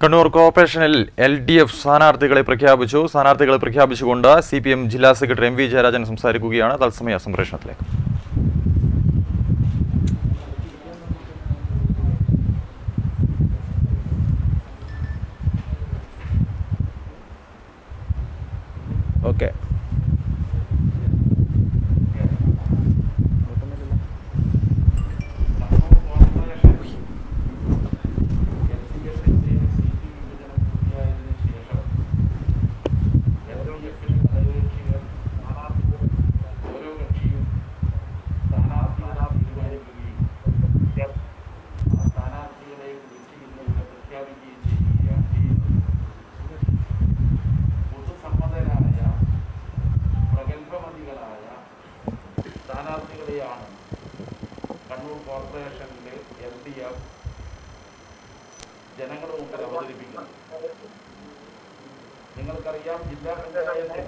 കണ്ണൂർ കോർപ്പറേഷനിൽ L D F സ്ഥാനാർത്ഥികളെ പ്രഖ്യാപിച്ചു സ്ഥാനാർത്ഥികളെ പ്രഖ്യാപിച്ചുകൊണ്ട് സി പി എം ജില്ലാ സെക്രട്ടറി എം വി ജയരാജൻ സംസാരിക്കുകയാണ് തത്സമയ സംപ്രേഷണത്തിലേക്ക് ഓക്കെ പൊതുസമ്മതരായ പ്രഗത്ഭമതികളായ സ്ഥാനാർത്ഥികളെയാണ് കണ്ണൂർ കോർപ്പറേഷനിലെ എൽ ഡി എഫ് ജനങ്ങളുടെ മുമ്പിൽ അവതരിപ്പിക്കുന്നത് നിങ്ങൾക്കറിയാം ജില്ലാ പഞ്ചായത്ത്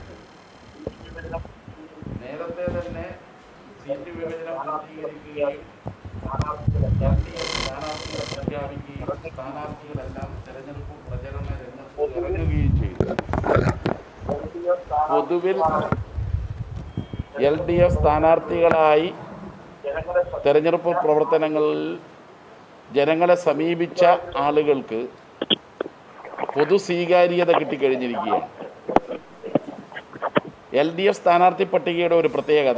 നേരത്തെ തന്നെ സീറ്റ് വിഭജനം പൂർത്തീകരിക്കുകയും എൽ ഡി എഫ് സ്ഥാനാർത്ഥികളെ പ്രഖ്യാപിക്കുകയും സ്ഥാനാർത്ഥികളെല്ലാം തെരഞ്ഞെടുപ്പ് പ്രചരണ രംഗത്ത് ഇറങ്ങുകയും ചെയ്തു പൊതുവിൽ എൽ ഡി എഫ് സ്ഥാനാർത്ഥികളായി തെരഞ്ഞെടുപ്പ് പ്രവർത്തനങ്ങളിൽ ജനങ്ങളെ സമീപിച്ച ആളുകൾക്ക് പൊതു സ്വീകാര്യത കിട്ടിക്കഴിഞ്ഞിരിക്കുകയാണ് എൽ ഡി എഫ് സ്ഥാനാർത്ഥി പട്ടികയുടെ ഒരു പ്രത്യേകത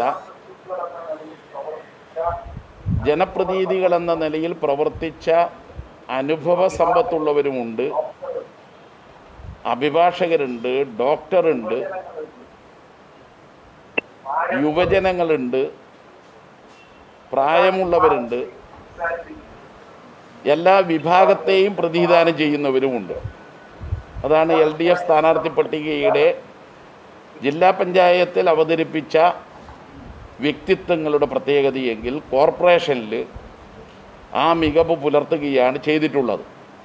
ജനപ്രതിനിധികൾ എന്ന നിലയിൽ പ്രവർത്തിച്ച അനുഭവ സമ്പത്തുള്ളവരുമുണ്ട് അഭിഭാഷകരുണ്ട് ഡോക്ടറുണ്ട് യുവജനങ്ങളുണ്ട് പ്രായമുള്ളവരുണ്ട് എല്ലാ വിഭാഗത്തെയും പ്രതിനിധാനം ചെയ്യുന്നവരുമുണ്ട് അതാണ് എൽ ഡി എഫ് സ്ഥാനാർത്ഥി പട്ടികയുടെ ജില്ലാ പഞ്ചായത്തിൽ അവതരിപ്പിച്ച വ്യക്തിത്വങ്ങളുടെ പ്രത്യേകതയെങ്കിൽ കോർപ്പറേഷനിൽ ആ മികവ് പുലർത്തുകയാണ് ചെയ്തിട്ടുള്ളത്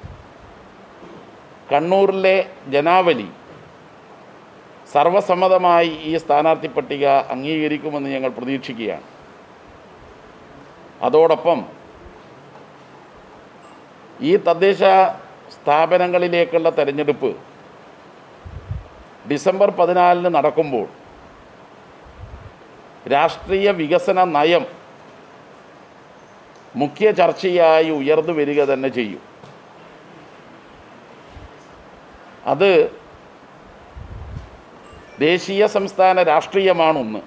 കണ്ണൂരിലെ ജനാവലി സർവസമ്മതമായി ഈ സ്ഥാനാർത്ഥി പട്ടിക അംഗീകരിക്കുമെന്ന് ഞങ്ങൾ പ്രതീക്ഷിക്കുകയാണ് അതോടൊപ്പം ഈ തദ്ദേശ സ്ഥാപനങ്ങളിലേക്കുള്ള തെരഞ്ഞെടുപ്പ് ഡിസംബർ പതിനാലിന് നടക്കുമ്പോൾ രാഷ്ട്രീയ വികസന നയം മുഖ്യ ചർച്ചയായി ഉയർന്നു വരിക തന്നെ ചെയ്യും അത് ദേശീയ സംസ്ഥാന രാഷ്ട്രീയമാണൊന്ന്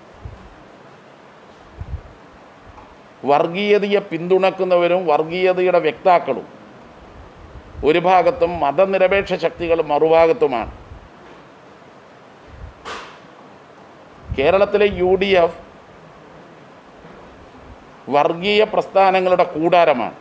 വർഗീയതയെ പിന്തുണക്കുന്നവരും വർഗീയതയുടെ വ്യക്താക്കളും ഒരു ഭാഗത്തും മതനിരപേക്ഷ ശക്തികൾ മറുഭാഗത്തുമാണ് കേരളത്തിലെ യു ഡി എഫ് വർഗീയ പ്രസ്ഥാനങ്ങളുടെ കൂടാരമാണ്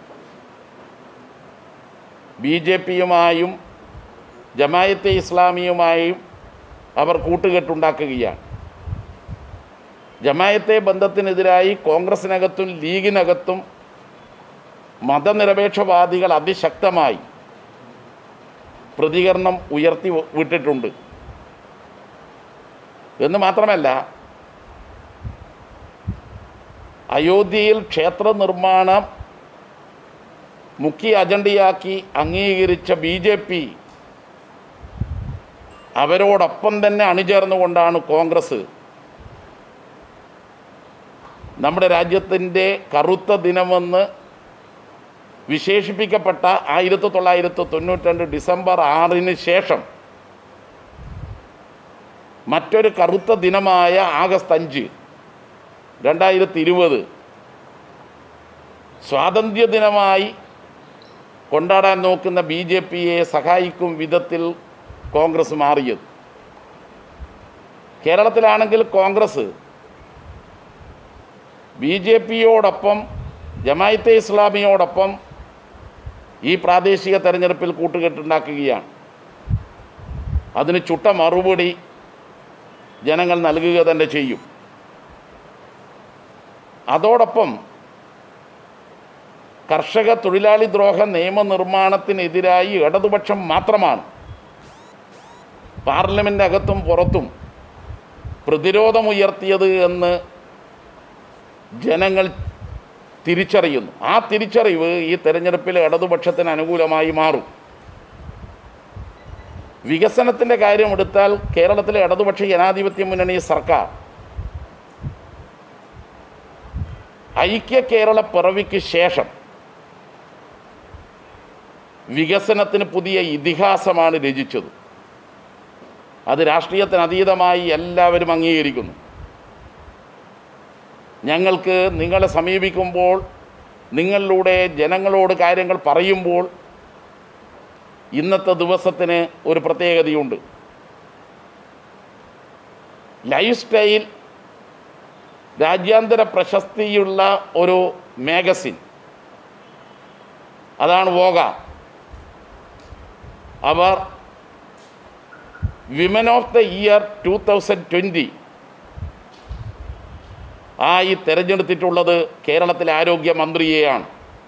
ബി ജെ പിയുമായും ജമായത്തെ ഇസ്ലാമിയുമായും അവർ കൂട്ടുകെട്ടുണ്ടാക്കുകയാണ് ജമായത്തെ ബന്ധത്തിനെതിരായി കോൺഗ്രസിനകത്തും ലീഗിനകത്തും മതനിരപേക്ഷവാദികൾ അതിശക്തമായി പ്രതികരണം ഉയർത്തി വിട്ടിട്ടുണ്ട് എന്ന് മാത്രമല്ല അയോധ്യയിൽ ക്ഷേത്ര നിർമ്മാണം മുഖ്യ അജണ്ടയാക്കി അംഗീകരിച്ച ബി ജെ പി അവരോടൊപ്പം തന്നെ അണിചേർന്നുകൊണ്ടാണ് കോൺഗ്രസ് നമ്മുടെ രാജ്യത്തിൻ്റെ കറുത്ത ദിനമെന്ന് വിശേഷിപ്പിക്കപ്പെട്ട ആയിരത്തി തൊള്ളായിരത്തി തൊണ്ണൂറ്റി രണ്ട് ഡിസംബർ ആറിന് ശേഷം മറ്റൊരു കറുത്ത ദിനമായ ആഗസ്റ്റ് അഞ്ച് രണ്ടായിരത്തി ഇരുപത് സ്വാതന്ത്ര്യ ദിനമായി കൊണ്ടാടാൻ നോക്കുന്ന ബി ജെ പിയെ സഹായിക്കും വിധത്തിൽ കോൺഗ്രസ് മാറിയത് കേരളത്തിലാണെങ്കിൽ കോൺഗ്രസ് ബി ജെ പിയോടൊപ്പം ജമായത്തെ ഇസ്ലാമിയോടൊപ്പം ഈ പ്രാദേശിക തെരഞ്ഞെടുപ്പിൽ കൂട്ടുകെട്ടുണ്ടാക്കുകയാണ് അതിന് ചുട്ട മറുപടി ജനങ്ങൾ നൽകുക തന്നെ ചെയ്യും അതോടൊപ്പം കർഷക തൊഴിലാളി ദ്രോഹ നിയമനിർമ്മാണത്തിനെതിരായി ഇടതുപക്ഷം മാത്രമാണ് പാർലമെൻ്റ് അകത്തും പുറത്തും പ്രതിരോധമുയർത്തിയത് എന്ന് ജനങ്ങൾ തിരിച്ചറിയുന്നു ആ തിരിച്ചറിവ് ഈ തെരഞ്ഞെടുപ്പിൽ ഇടതുപക്ഷത്തിന് അനുകൂലമായി മാറും വികസനത്തിൻ്റെ കാര്യം എടുത്താൽ കേരളത്തിലെ ഇടതുപക്ഷ ജനാധിപത്യ മുന്നണി സർക്കാർ ഐക്യ കേരള പിറവിക്ക് ശേഷം വികസനത്തിന് പുതിയ ഇതിഹാസമാണ് രചിച്ചത് അത് രാഷ്ട്രീയത്തിന് അതീതമായി എല്ലാവരും അംഗീകരിക്കുന്നു ഞങ്ങൾക്ക് നിങ്ങളെ സമീപിക്കുമ്പോൾ നിങ്ങളിലൂടെ ജനങ്ങളോട് കാര്യങ്ങൾ പറയുമ്പോൾ ഇന്നത്തെ ദിവസത്തിന് ഒരു പ്രത്യേകതയുണ്ട് ലൈഫ് സ്റ്റൈൽ രാജ്യാന്തര പ്രശസ്തിയുള്ള ഒരു മാഗസിൻ അതാണ് വോഗ അവർ women of the year two thousand twenty ആയി തിരഞ്ഞെടുത്തിട്ടുള്ളത് കേരളത്തിലെ ആരോഗ്യമന്ത്രിയെയാണ്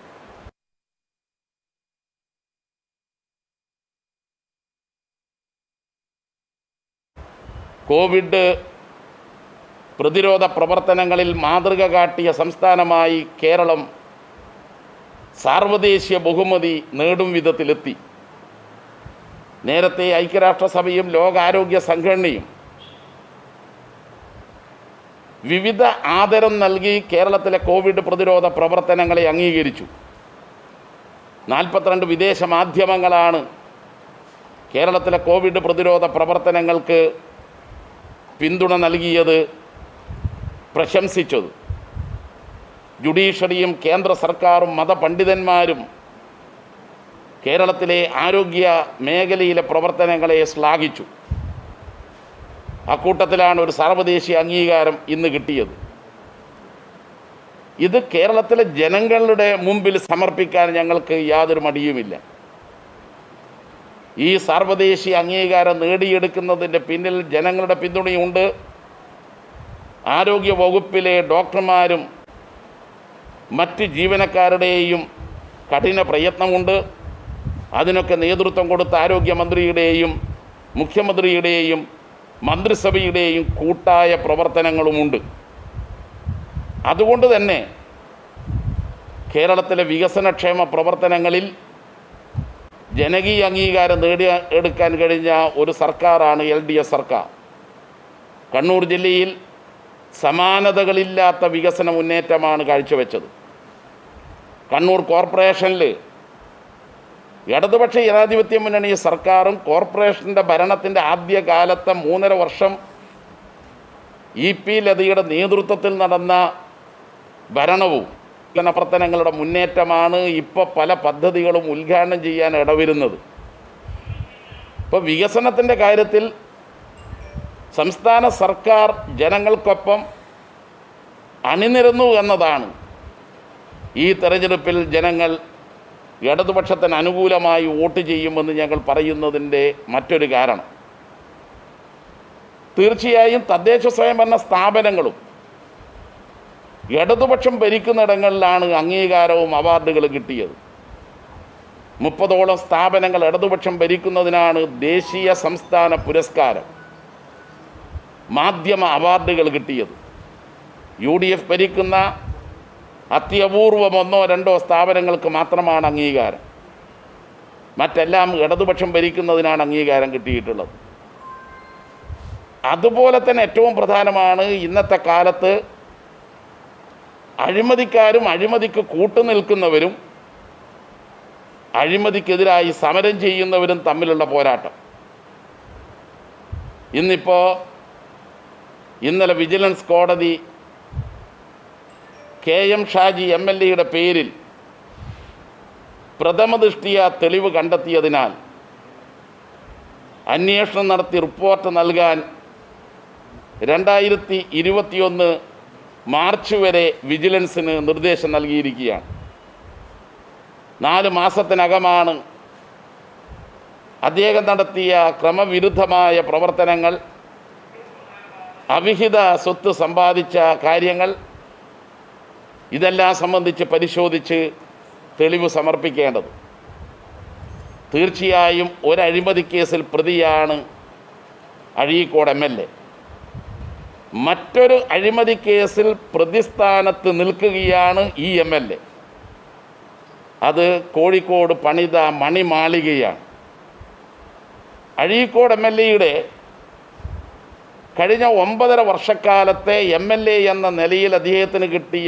കോവിഡ് പ്രതിരോധ പ്രവർത്തനങ്ങളിൽ മാതൃക കാട്ടിയ സംസ്ഥാനമായി കേരളം സാർവദേശീയ ബഹുമതി നേടും വിധത്തിലെത്തി നേരത്തെ ഐക്യരാഷ്ട്രസഭയും ലോകാരോഗ്യ സംഘടനയും വിവിധ ആദരം നൽകി കേരളത്തിലെ കോവിഡ് പ്രതിരോധ പ്രവർത്തനങ്ങളെ അംഗീകരിച്ചു നാൽപ്പത്തിരണ്ട് വിദേശ മാധ്യമങ്ങളാണ് കേരളത്തിലെ കോവിഡ് പ്രതിരോധ പ്രവർത്തനങ്ങൾക്ക് പിന്തുണ നൽകിയത് പ്രശംസിച്ചത് ജുഡീഷ്യറിയും കേന്ദ്ര സർക്കാരും മതപണ്ഡിതന്മാരും കേരളത്തിലെ ആരോഗ്യ മേഖലയിലെ പ്രവർത്തനങ്ങളെ ശ്ലാഘിച്ചു അക്കൂട്ടത്തിലാണ് ഒരു സാർവദേശീയ അംഗീകാരം ഇന്ന് കിട്ടിയത് ഇത് കേരളത്തിലെ ജനങ്ങളുടെ മുമ്പിൽ സമർപ്പിക്കാൻ ഞങ്ങൾക്ക് യാതൊരു മടിയുമില്ല ഈ സാർവദേശീയ അംഗീകാരം നേടിയെടുക്കുന്നതിൻ്റെ പിന്നിൽ ജനങ്ങളുടെ പിന്തുണയുണ്ട് ആരോഗ്യ വകുപ്പിലെ ഡോക്ടർമാരും മറ്റ് ജീവനക്കാരുടെയും കഠിന പ്രയത്നമുണ്ട് അതിനൊക്കെ നേതൃത്വം കൊടുത്ത ആരോഗ്യമന്ത്രിയുടെയും മുഖ്യമന്ത്രിയുടെയും മന്ത്രിസഭയുടെയും കൂട്ടായ പ്രവർത്തനങ്ങളുമുണ്ട് അതുകൊണ്ട് തന്നെ കേരളത്തിലെ വികസനക്ഷേമ പ്രവർത്തനങ്ങളിൽ ജനകീയ അംഗീകാരം നേടിയ എടുക്കാൻ കഴിഞ്ഞ ഒരു സർക്കാരാണ് എൽ ഡി എഫ് സർക്കാർ കണ്ണൂർ ജില്ലയിൽ സമാനതകളില്ലാത്ത വികസന മുന്നേറ്റമാണ് കാഴ്ചവെച്ചത് കണ്ണൂർ കോർപ്പറേഷനിൽ ഇടതുപക്ഷ ജനാധിപത്യ മുന്നണി സർക്കാരും കോർപ്പറേഷൻ്റെ ഭരണത്തിൻ്റെ ആദ്യകാലത്തെ മൂന്നര വർഷം ഇ പി ലതയുടെ നേതൃത്വത്തിൽ നടന്ന ഭരണവും വികസന പ്രവർത്തനങ്ങളുടെ മുന്നേറ്റമാണ് ഇപ്പോൾ പല പദ്ധതികളും ഉദ്ഘാടനം ചെയ്യാൻ ഇടവരുന്നത് ഇപ്പോൾ വികസനത്തിൻ്റെ കാര്യത്തിൽ സംസ്ഥാന സർക്കാർ ജനങ്ങൾക്കൊപ്പം അണിനിരന്നു എന്നതാണ് ഈ തെരഞ്ഞെടുപ്പിൽ ജനങ്ങൾ ഇടതുപക്ഷത്തിന് അനുകൂലമായി വോട്ട് ചെയ്യുമെന്ന് ഞങ്ങൾ പറയുന്നതിൻ്റെ മറ്റൊരു കാരണം തീർച്ചയായും തദ്ദേശ സ്വയംഭരണ സ്ഥാപനങ്ങളും ഇടതുപക്ഷം ഭരിക്കുന്നിടങ്ങളിലാണ് അംഗീകാരവും അവാർഡുകളും കിട്ടിയത് മുപ്പതോളം സ്ഥാപനങ്ങൾ ഇടതുപക്ഷം ഭരിക്കുന്നതിനാണ് ദേശീയ സംസ്ഥാന പുരസ്കാരം മാധ്യമ അവാർഡുകൾ കിട്ടിയത് യു ഡി എഫ് ഭരിക്കുന്ന അത്യപൂർവം ഒന്നോ രണ്ടോ സ്ഥാപനങ്ങൾക്ക് മാത്രമാണ് അംഗീകാരം മറ്റെല്ലാം ഇടതുപക്ഷം ഭരിക്കുന്നതിനാണ് അംഗീകാരം കിട്ടിയിട്ടുള്ളത് അതുപോലെ തന്നെ ഏറ്റവും പ്രധാനമാണ് ഇന്നത്തെ കാലത്ത് അഴിമതിക്കാരും അഴിമതിക്ക് കൂട്ടുനിൽക്കുന്നവരും അഴിമതിക്കെതിരായി സമരം ചെയ്യുന്നവരും തമ്മിലുള്ള പോരാട്ടം ഇന്നിപ്പോൾ ഇന്നലെ വിജിലൻസ് കോടതി K M Shaji M L എയുടെ പേരിൽ പ്രഥമദൃഷ്ടിയ തെളിവ് കണ്ടെത്തിയതിനാൽ അന്വേഷണം നടത്തി റിപ്പോർട്ട് നൽകാൻ രണ്ടായിരത്തി ഇരുപത്തിയൊന്ന് മാർച്ച് വരെ വിജിലൻസിന് നിർദ്ദേശം നൽകിയിരിക്കുകയാണ് നാല് മാസത്തിനകമാണ് അദ്ദേഹം നടത്തിയ ക്രമവിരുദ്ധമായ പ്രവർത്തനങ്ങൾ അവിഹിത സ്വത്ത് സമ്പാദിച്ച കാര്യങ്ങൾ ഇതെല്ലാം സംബന്ധിച്ച് പരിശോധിച്ച് തെളിവ് സമർപ്പിക്കേണ്ടത് തീർച്ചയായും ഒരു അഴിമതി കേസിൽ പ്രതിയാണ് അഴീക്കോട് എം എൽ എ മറ്റൊരു അഴിമതി കേസിൽ പ്രതിസ്ഥാനത്ത് നിൽക്കുകയാണ് ഈ എം എൽ എ അത് കോഴിക്കോട് പണിത മണിമാളികയാണ് അഴീക്കോട് എം എൽ എയുടെ കഴിഞ്ഞ ഒമ്പതര വർഷക്കാലത്തെ എം എൽ എ എന്ന നിലയിൽ അദ്ദേഹത്തിന് കിട്ടിയ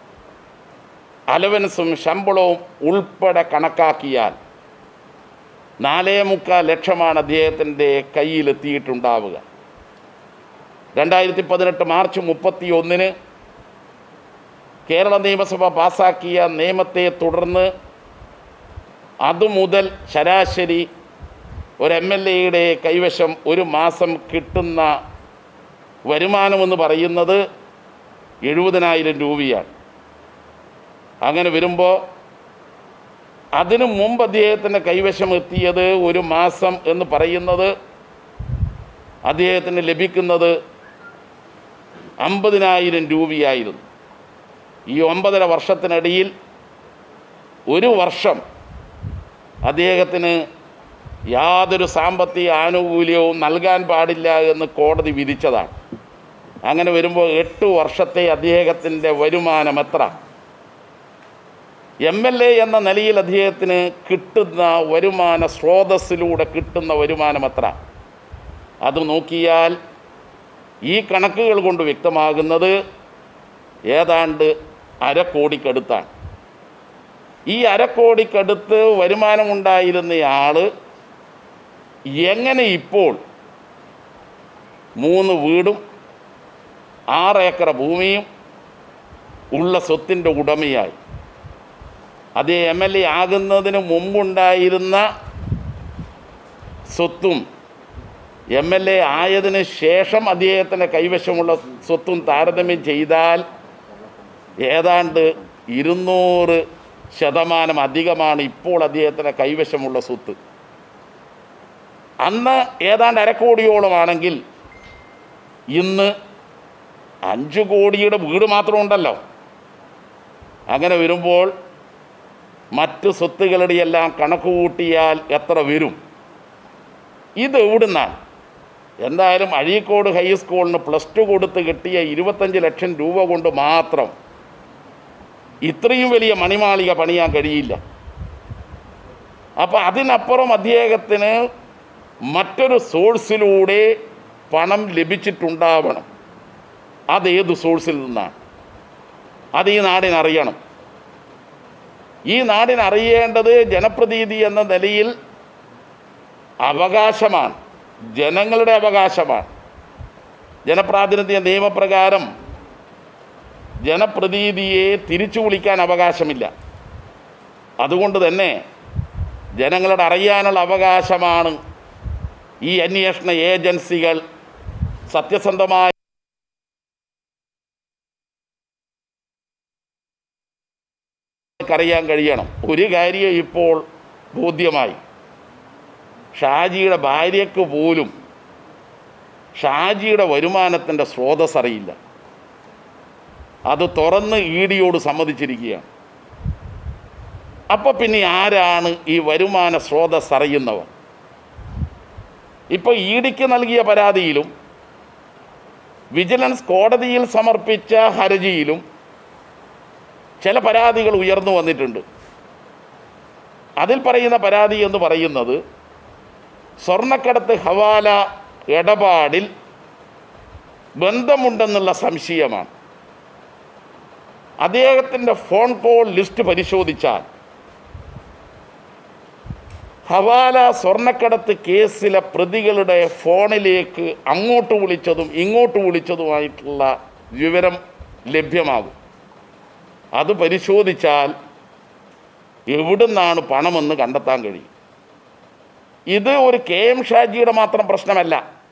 അലവൻസും ശമ്പളവും ഉൾപ്പെടെ കണക്കാക്കിയാൽ നാലേ മുക്കാൽ ലക്ഷമാണ് അദ്ദേഹത്തിൻ്റെ കയ്യിലെത്തിയിട്ടുണ്ടാവുക രണ്ടായിരത്തി പതിനെട്ട് മാർച്ച് മുപ്പത്തി ഒന്നിന് കേരള നിയമസഭ പാസാക്കിയ നിയമത്തെ തുടർന്ന് അതുമുതൽ ശരാശരി ഒരു എം എൽ എയുടെ കൈവശം ഒരു മാസം കിട്ടുന്ന വരുമാനമെന്ന് പറയുന്നത് എഴുപതിനായിരം രൂപയാണ് അങ്ങനെ വരുമ്പോൾ അതിനു മുമ്പ് അദ്ദേഹത്തിൻ്റെ കൈവശം എത്തിയത് ഒരു മാസം എന്ന് പറയുന്നത് അദ്ദേഹത്തിന് ലഭിക്കുന്നത് അമ്പതിനായിരം രൂപയായിരുന്നു ഈ ഒമ്പതര വർഷത്തിനിടയിൽ ഒരു വർഷം അദ്ദേഹത്തിന് യാതൊരു സാമ്പത്തിക ആനുകൂല്യവും നൽകാൻ പാടില്ല എന്ന് കോടതി വിധിച്ചതാണ് അങ്ങനെ വരുമ്പോൾ എട്ട് വർഷത്തെ അദ്ദേഹത്തിൻ്റെ വരുമാനം എത്ര എം എൽ എ എന്ന നിലയിൽ അദ്ദേഹത്തിന് കിട്ടുന്ന വരുമാന സ്രോതസ്സിലൂടെ കിട്ടുന്ന വരുമാനം എത്ര അത് നോക്കിയാൽ ഈ കണക്കുകൾ കൊണ്ട് വ്യക്തമാകുന്നത് ഏതാണ്ട് അരക്കോടിക്കടുത്താണ് ഈ അരക്കോടിക്കടുത്ത് വരുമാനമുണ്ടായിരുന്നയാൾ എങ്ങനെ ഇപ്പോൾ മൂന്ന് വീടും ആറ് ഏക്കർ ഭൂമിയും ഉള്ള സ്വത്തിൻ്റെ ഉടമയായി അത് എം എൽ എ ആകുന്നതിന് മുമ്പുണ്ടായിരുന്ന സ്വത്തും എം എൽ എ ആയതിന് ശേഷം അദ്ദേഹത്തിൻ്റെ കൈവശമുള്ള സ്വത്തും താരതമ്യം ചെയ്താൽ ഏതാണ്ട് ഇരുന്നൂറ് ശതമാനം അധികമാണ് ഇപ്പോൾ അദ്ദേഹത്തിൻ്റെ കൈവശമുള്ള സ്വത്ത് അന്ന് ഏതാണ്ട് അരക്കോടിയോളമാണെങ്കിൽ ഇന്ന് അഞ്ച് കോടിയുടെ വീട് മാത്രം ഉണ്ടല്ലോ അങ്ങനെ വരുമ്പോൾ മറ്റ് സ്വത്തുക്കളുടെ എല്ലാം കണക്ക് കൂട്ടിയാൽ എത്ര വരും ഇത് എവിടുന്നാണ് എന്തായാലും അഴീക്കോട് ഹൈസ്കൂളിന് പ്ലസ് ടു കൊടുത്ത് കിട്ടിയ ഇരുപത്തഞ്ച് ലക്ഷം രൂപ കൊണ്ട് മാത്രം ഇത്രയും വലിയ മണിമാളിക പണിയാൻ കഴിയില്ല അപ്പോൾ അതിനപ്പുറം അദ്ദേഹത്തിന് മറ്റൊരു സോഴ്സിലൂടെ പണം ലഭിച്ചിട്ടുണ്ടാവണം അതേത് സോഴ്സിൽ നിന്നാണ് അത് ഈ നാടിനറിയണം ഈ നാടിനറിയേണ്ടത് ജനപ്രതീതി എന്ന നിലയിൽ അവകാശമാണ് ജനങ്ങളുടെ അവകാശമാണ് ജനപ്രാതിനിധ്യ നിയമപ്രകാരം ജനപ്രതീതിയെ തിരിച്ചു വിളിക്കാൻ അവകാശമില്ല അതുകൊണ്ട് തന്നെ ജനങ്ങളുടെ അറിയാനുള്ള അവകാശമാണ് ഈ അന്വേഷണ ഏജൻസികൾ സത്യസന്ധമായി അറിയാൻ കഴിയണം ഒരു കാര്യം ഇപ്പോൾ ബോധ്യമായി ഷാജിയുടെ ഭാര്യയ്ക്ക് പോലും ഷാജിയുടെ വരുമാനത്തിൻ്റെ സ്രോതസ് അറിയില്ല അത് തുറന്ന് ഇ ഡിയോട് സമ്മതിച്ചിരിക്കുകയാണ് അപ്പോൾ പിന്നെ ആരാണ് ഈ വരുമാന സ്രോതസ് അറിയുന്നവർ ഇപ്പോൾ ഇ ഡിക്ക് നൽകിയ പരാതിയിലും വിജിലൻസ് കോടതിയിൽ സമർപ്പിച്ച ഹർജിയിലും ചില പരാതികൾ ഉയർന്നു വന്നിട്ടുണ്ട് അതിൽ പറയുന്ന പരാതി എന്ന് പറയുന്നത് സ്വർണ്ണക്കടത്ത് ഹവാല ഇടപാടിൽ ബന്ധമുണ്ടെന്നുള്ള സംശയമാണ് അദ്ദേഹത്തിൻ്റെ ഫോൺ കോൾ ലിസ്റ്റ് പരിശോധിച്ചാൽ ഹവാല സ്വർണ്ണക്കടത്ത് കേസിലെ പ്രതികളുടെ ഫോണിലേക്ക് അങ്ങോട്ട് വിളിച്ചതും ഇങ്ങോട്ട് വിളിച്ചതുമായിട്ടുള്ള വിവരം ലഭ്യമാകും അത് പരിശോധിച്ചാൽ എവിടുന്നാണ് പണമെന്ന് കണ്ടെത്താൻ കഴിയും ഇത് ഒരു കെ എം ഷാജിയുടെ മാത്രം പ്രശ്നമല്ല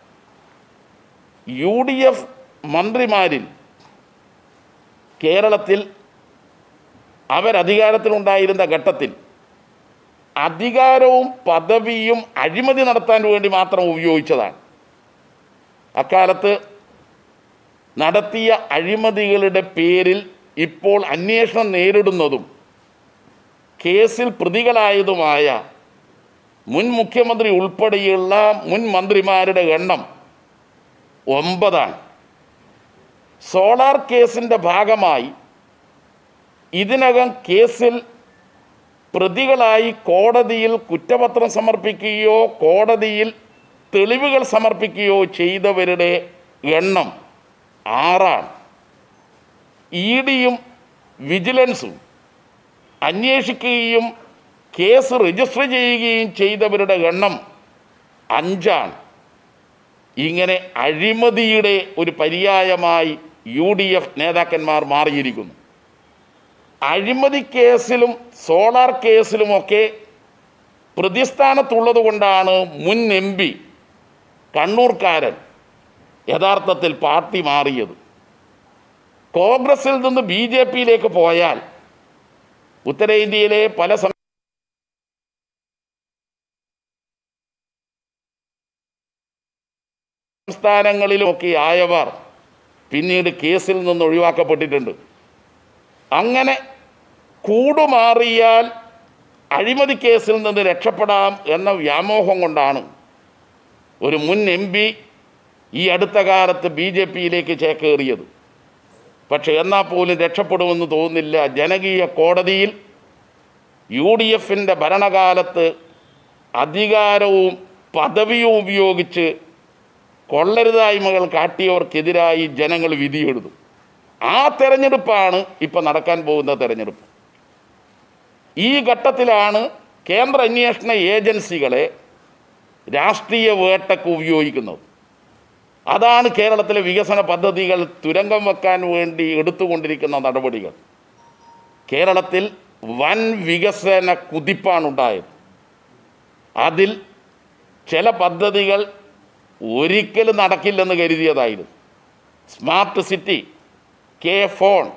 യു ഡി എഫ് മന്ത്രിമാരിൽ കേരളത്തിൽ അവരധികാരത്തിലുണ്ടായിരുന്ന ഘട്ടത്തിൽ അധികാരവും പദവിയും അഴിമതി നടത്താൻ വേണ്ടി മാത്രം ഉപയോഗിച്ചതാണ് അക്കാലത്ത് നടത്തിയ അഴിമതികളുടെ പേരിൽ ഇപ്പോൾ അന്വേഷണം നേരിടുന്നതും കേസിൽ പ്രതികളായതുമായ മുൻ മുഖ്യമന്ത്രി ഉൾപ്പെടെയുള്ള മുൻ മന്ത്രിമാരുടെ എണ്ണം ഒമ്പതാണ് സോളാർ കേസിൻ്റെ ഭാഗമായി ഇതിനകം കേസിൽ പ്രതികളായി കോടതിയിൽ കുറ്റപത്രം സമർപ്പിക്കുകയോ കോടതിയിൽ തെളിവുകൾ സമർപ്പിക്കുകയോ ചെയ്തവരുടെ എണ്ണം ആറാണ് ഇ ഡിയും വിജിലൻസും അന്വേഷിക്കുകയും കേസ് രജിസ്റ്റർ ചെയ്യുകയും ചെയ്തവരുടെ എണ്ണം അഞ്ചാണ് ഇങ്ങനെ അഴിമതിയുടെ ഒരു പര്യായമായി യു ഡി എഫ് നേതാക്കന്മാർ മാറിയിരിക്കുന്നു അഴിമതി കേസിലും സോളാർ കേസിലുമൊക്കെ പ്രതിസ്ഥാനത്തുള്ളത് കൊണ്ടാണ് മുൻ എം പി കണ്ണൂർക്കാരൻ യഥാർത്ഥത്തിൽ പാർട്ടി മാറിയത് കോൺഗ്രസിൽ നിന്ന് ബി ജെ പിയിലേക്ക് പോയാൽ ഉത്തരേന്ത്യയിലെ പല സം- സംസ്ഥാനങ്ങളിലുമൊക്കെ ആയവർ പിന്നീട് കേസിൽ നിന്ന് ഒഴിവാക്കപ്പെട്ടിട്ടുണ്ട് അങ്ങനെ കൂടുമാറിയാൽ അഴിമതി കേസിൽ നിന്ന് രക്ഷപ്പെടാം എന്ന വ്യാമോഹം കൊണ്ടാണ് ഒരു മുൻ എം പി ഈ അടുത്ത കാലത്ത് ബി ജെ പിയിലേക്ക് ചേക്കേറിയത് പക്ഷെ എന്നാൽ പോലും രക്ഷപ്പെടുമെന്ന് തോന്നുന്നില്ല ജനകീയ കോടതിയിൽ യു ഡി എഫിൻ്റെ ഭരണകാലത്ത് അധികാരവും പദവിയും ഉപയോഗിച്ച് കൊള്ളരുതായ്മകൾ കാട്ടിയവർക്കെതിരായി ജനങ്ങൾ വിധിയെഴുതും ആ തെരഞ്ഞെടുപ്പാണ് ഇപ്പം നടക്കാൻ പോകുന്ന തെരഞ്ഞെടുപ്പ് ഈ ഘട്ടത്തിലാണ് കേന്ദ്ര അന്വേഷണ ഏജൻസികളെ രാഷ്ട്രീയ വേട്ടക്ക് ഉപയോഗിക്കുന്നത് അതാണ് കേരളത്തിലെ വികസന പദ്ധതികൾ തുരങ്കം വെക്കാൻ വേണ്ടി എടുത്തുകൊണ്ടിരിക്കുന്ന നടപടികൾ കേരളത്തിൽ വൻ വികസന കുതിപ്പാണുണ്ടായത് അതിൽ ചില പദ്ധതികൾ ഒരിക്കലും നടക്കില്ലെന്ന് കരുതിയതായിരുന്നു smart city K phone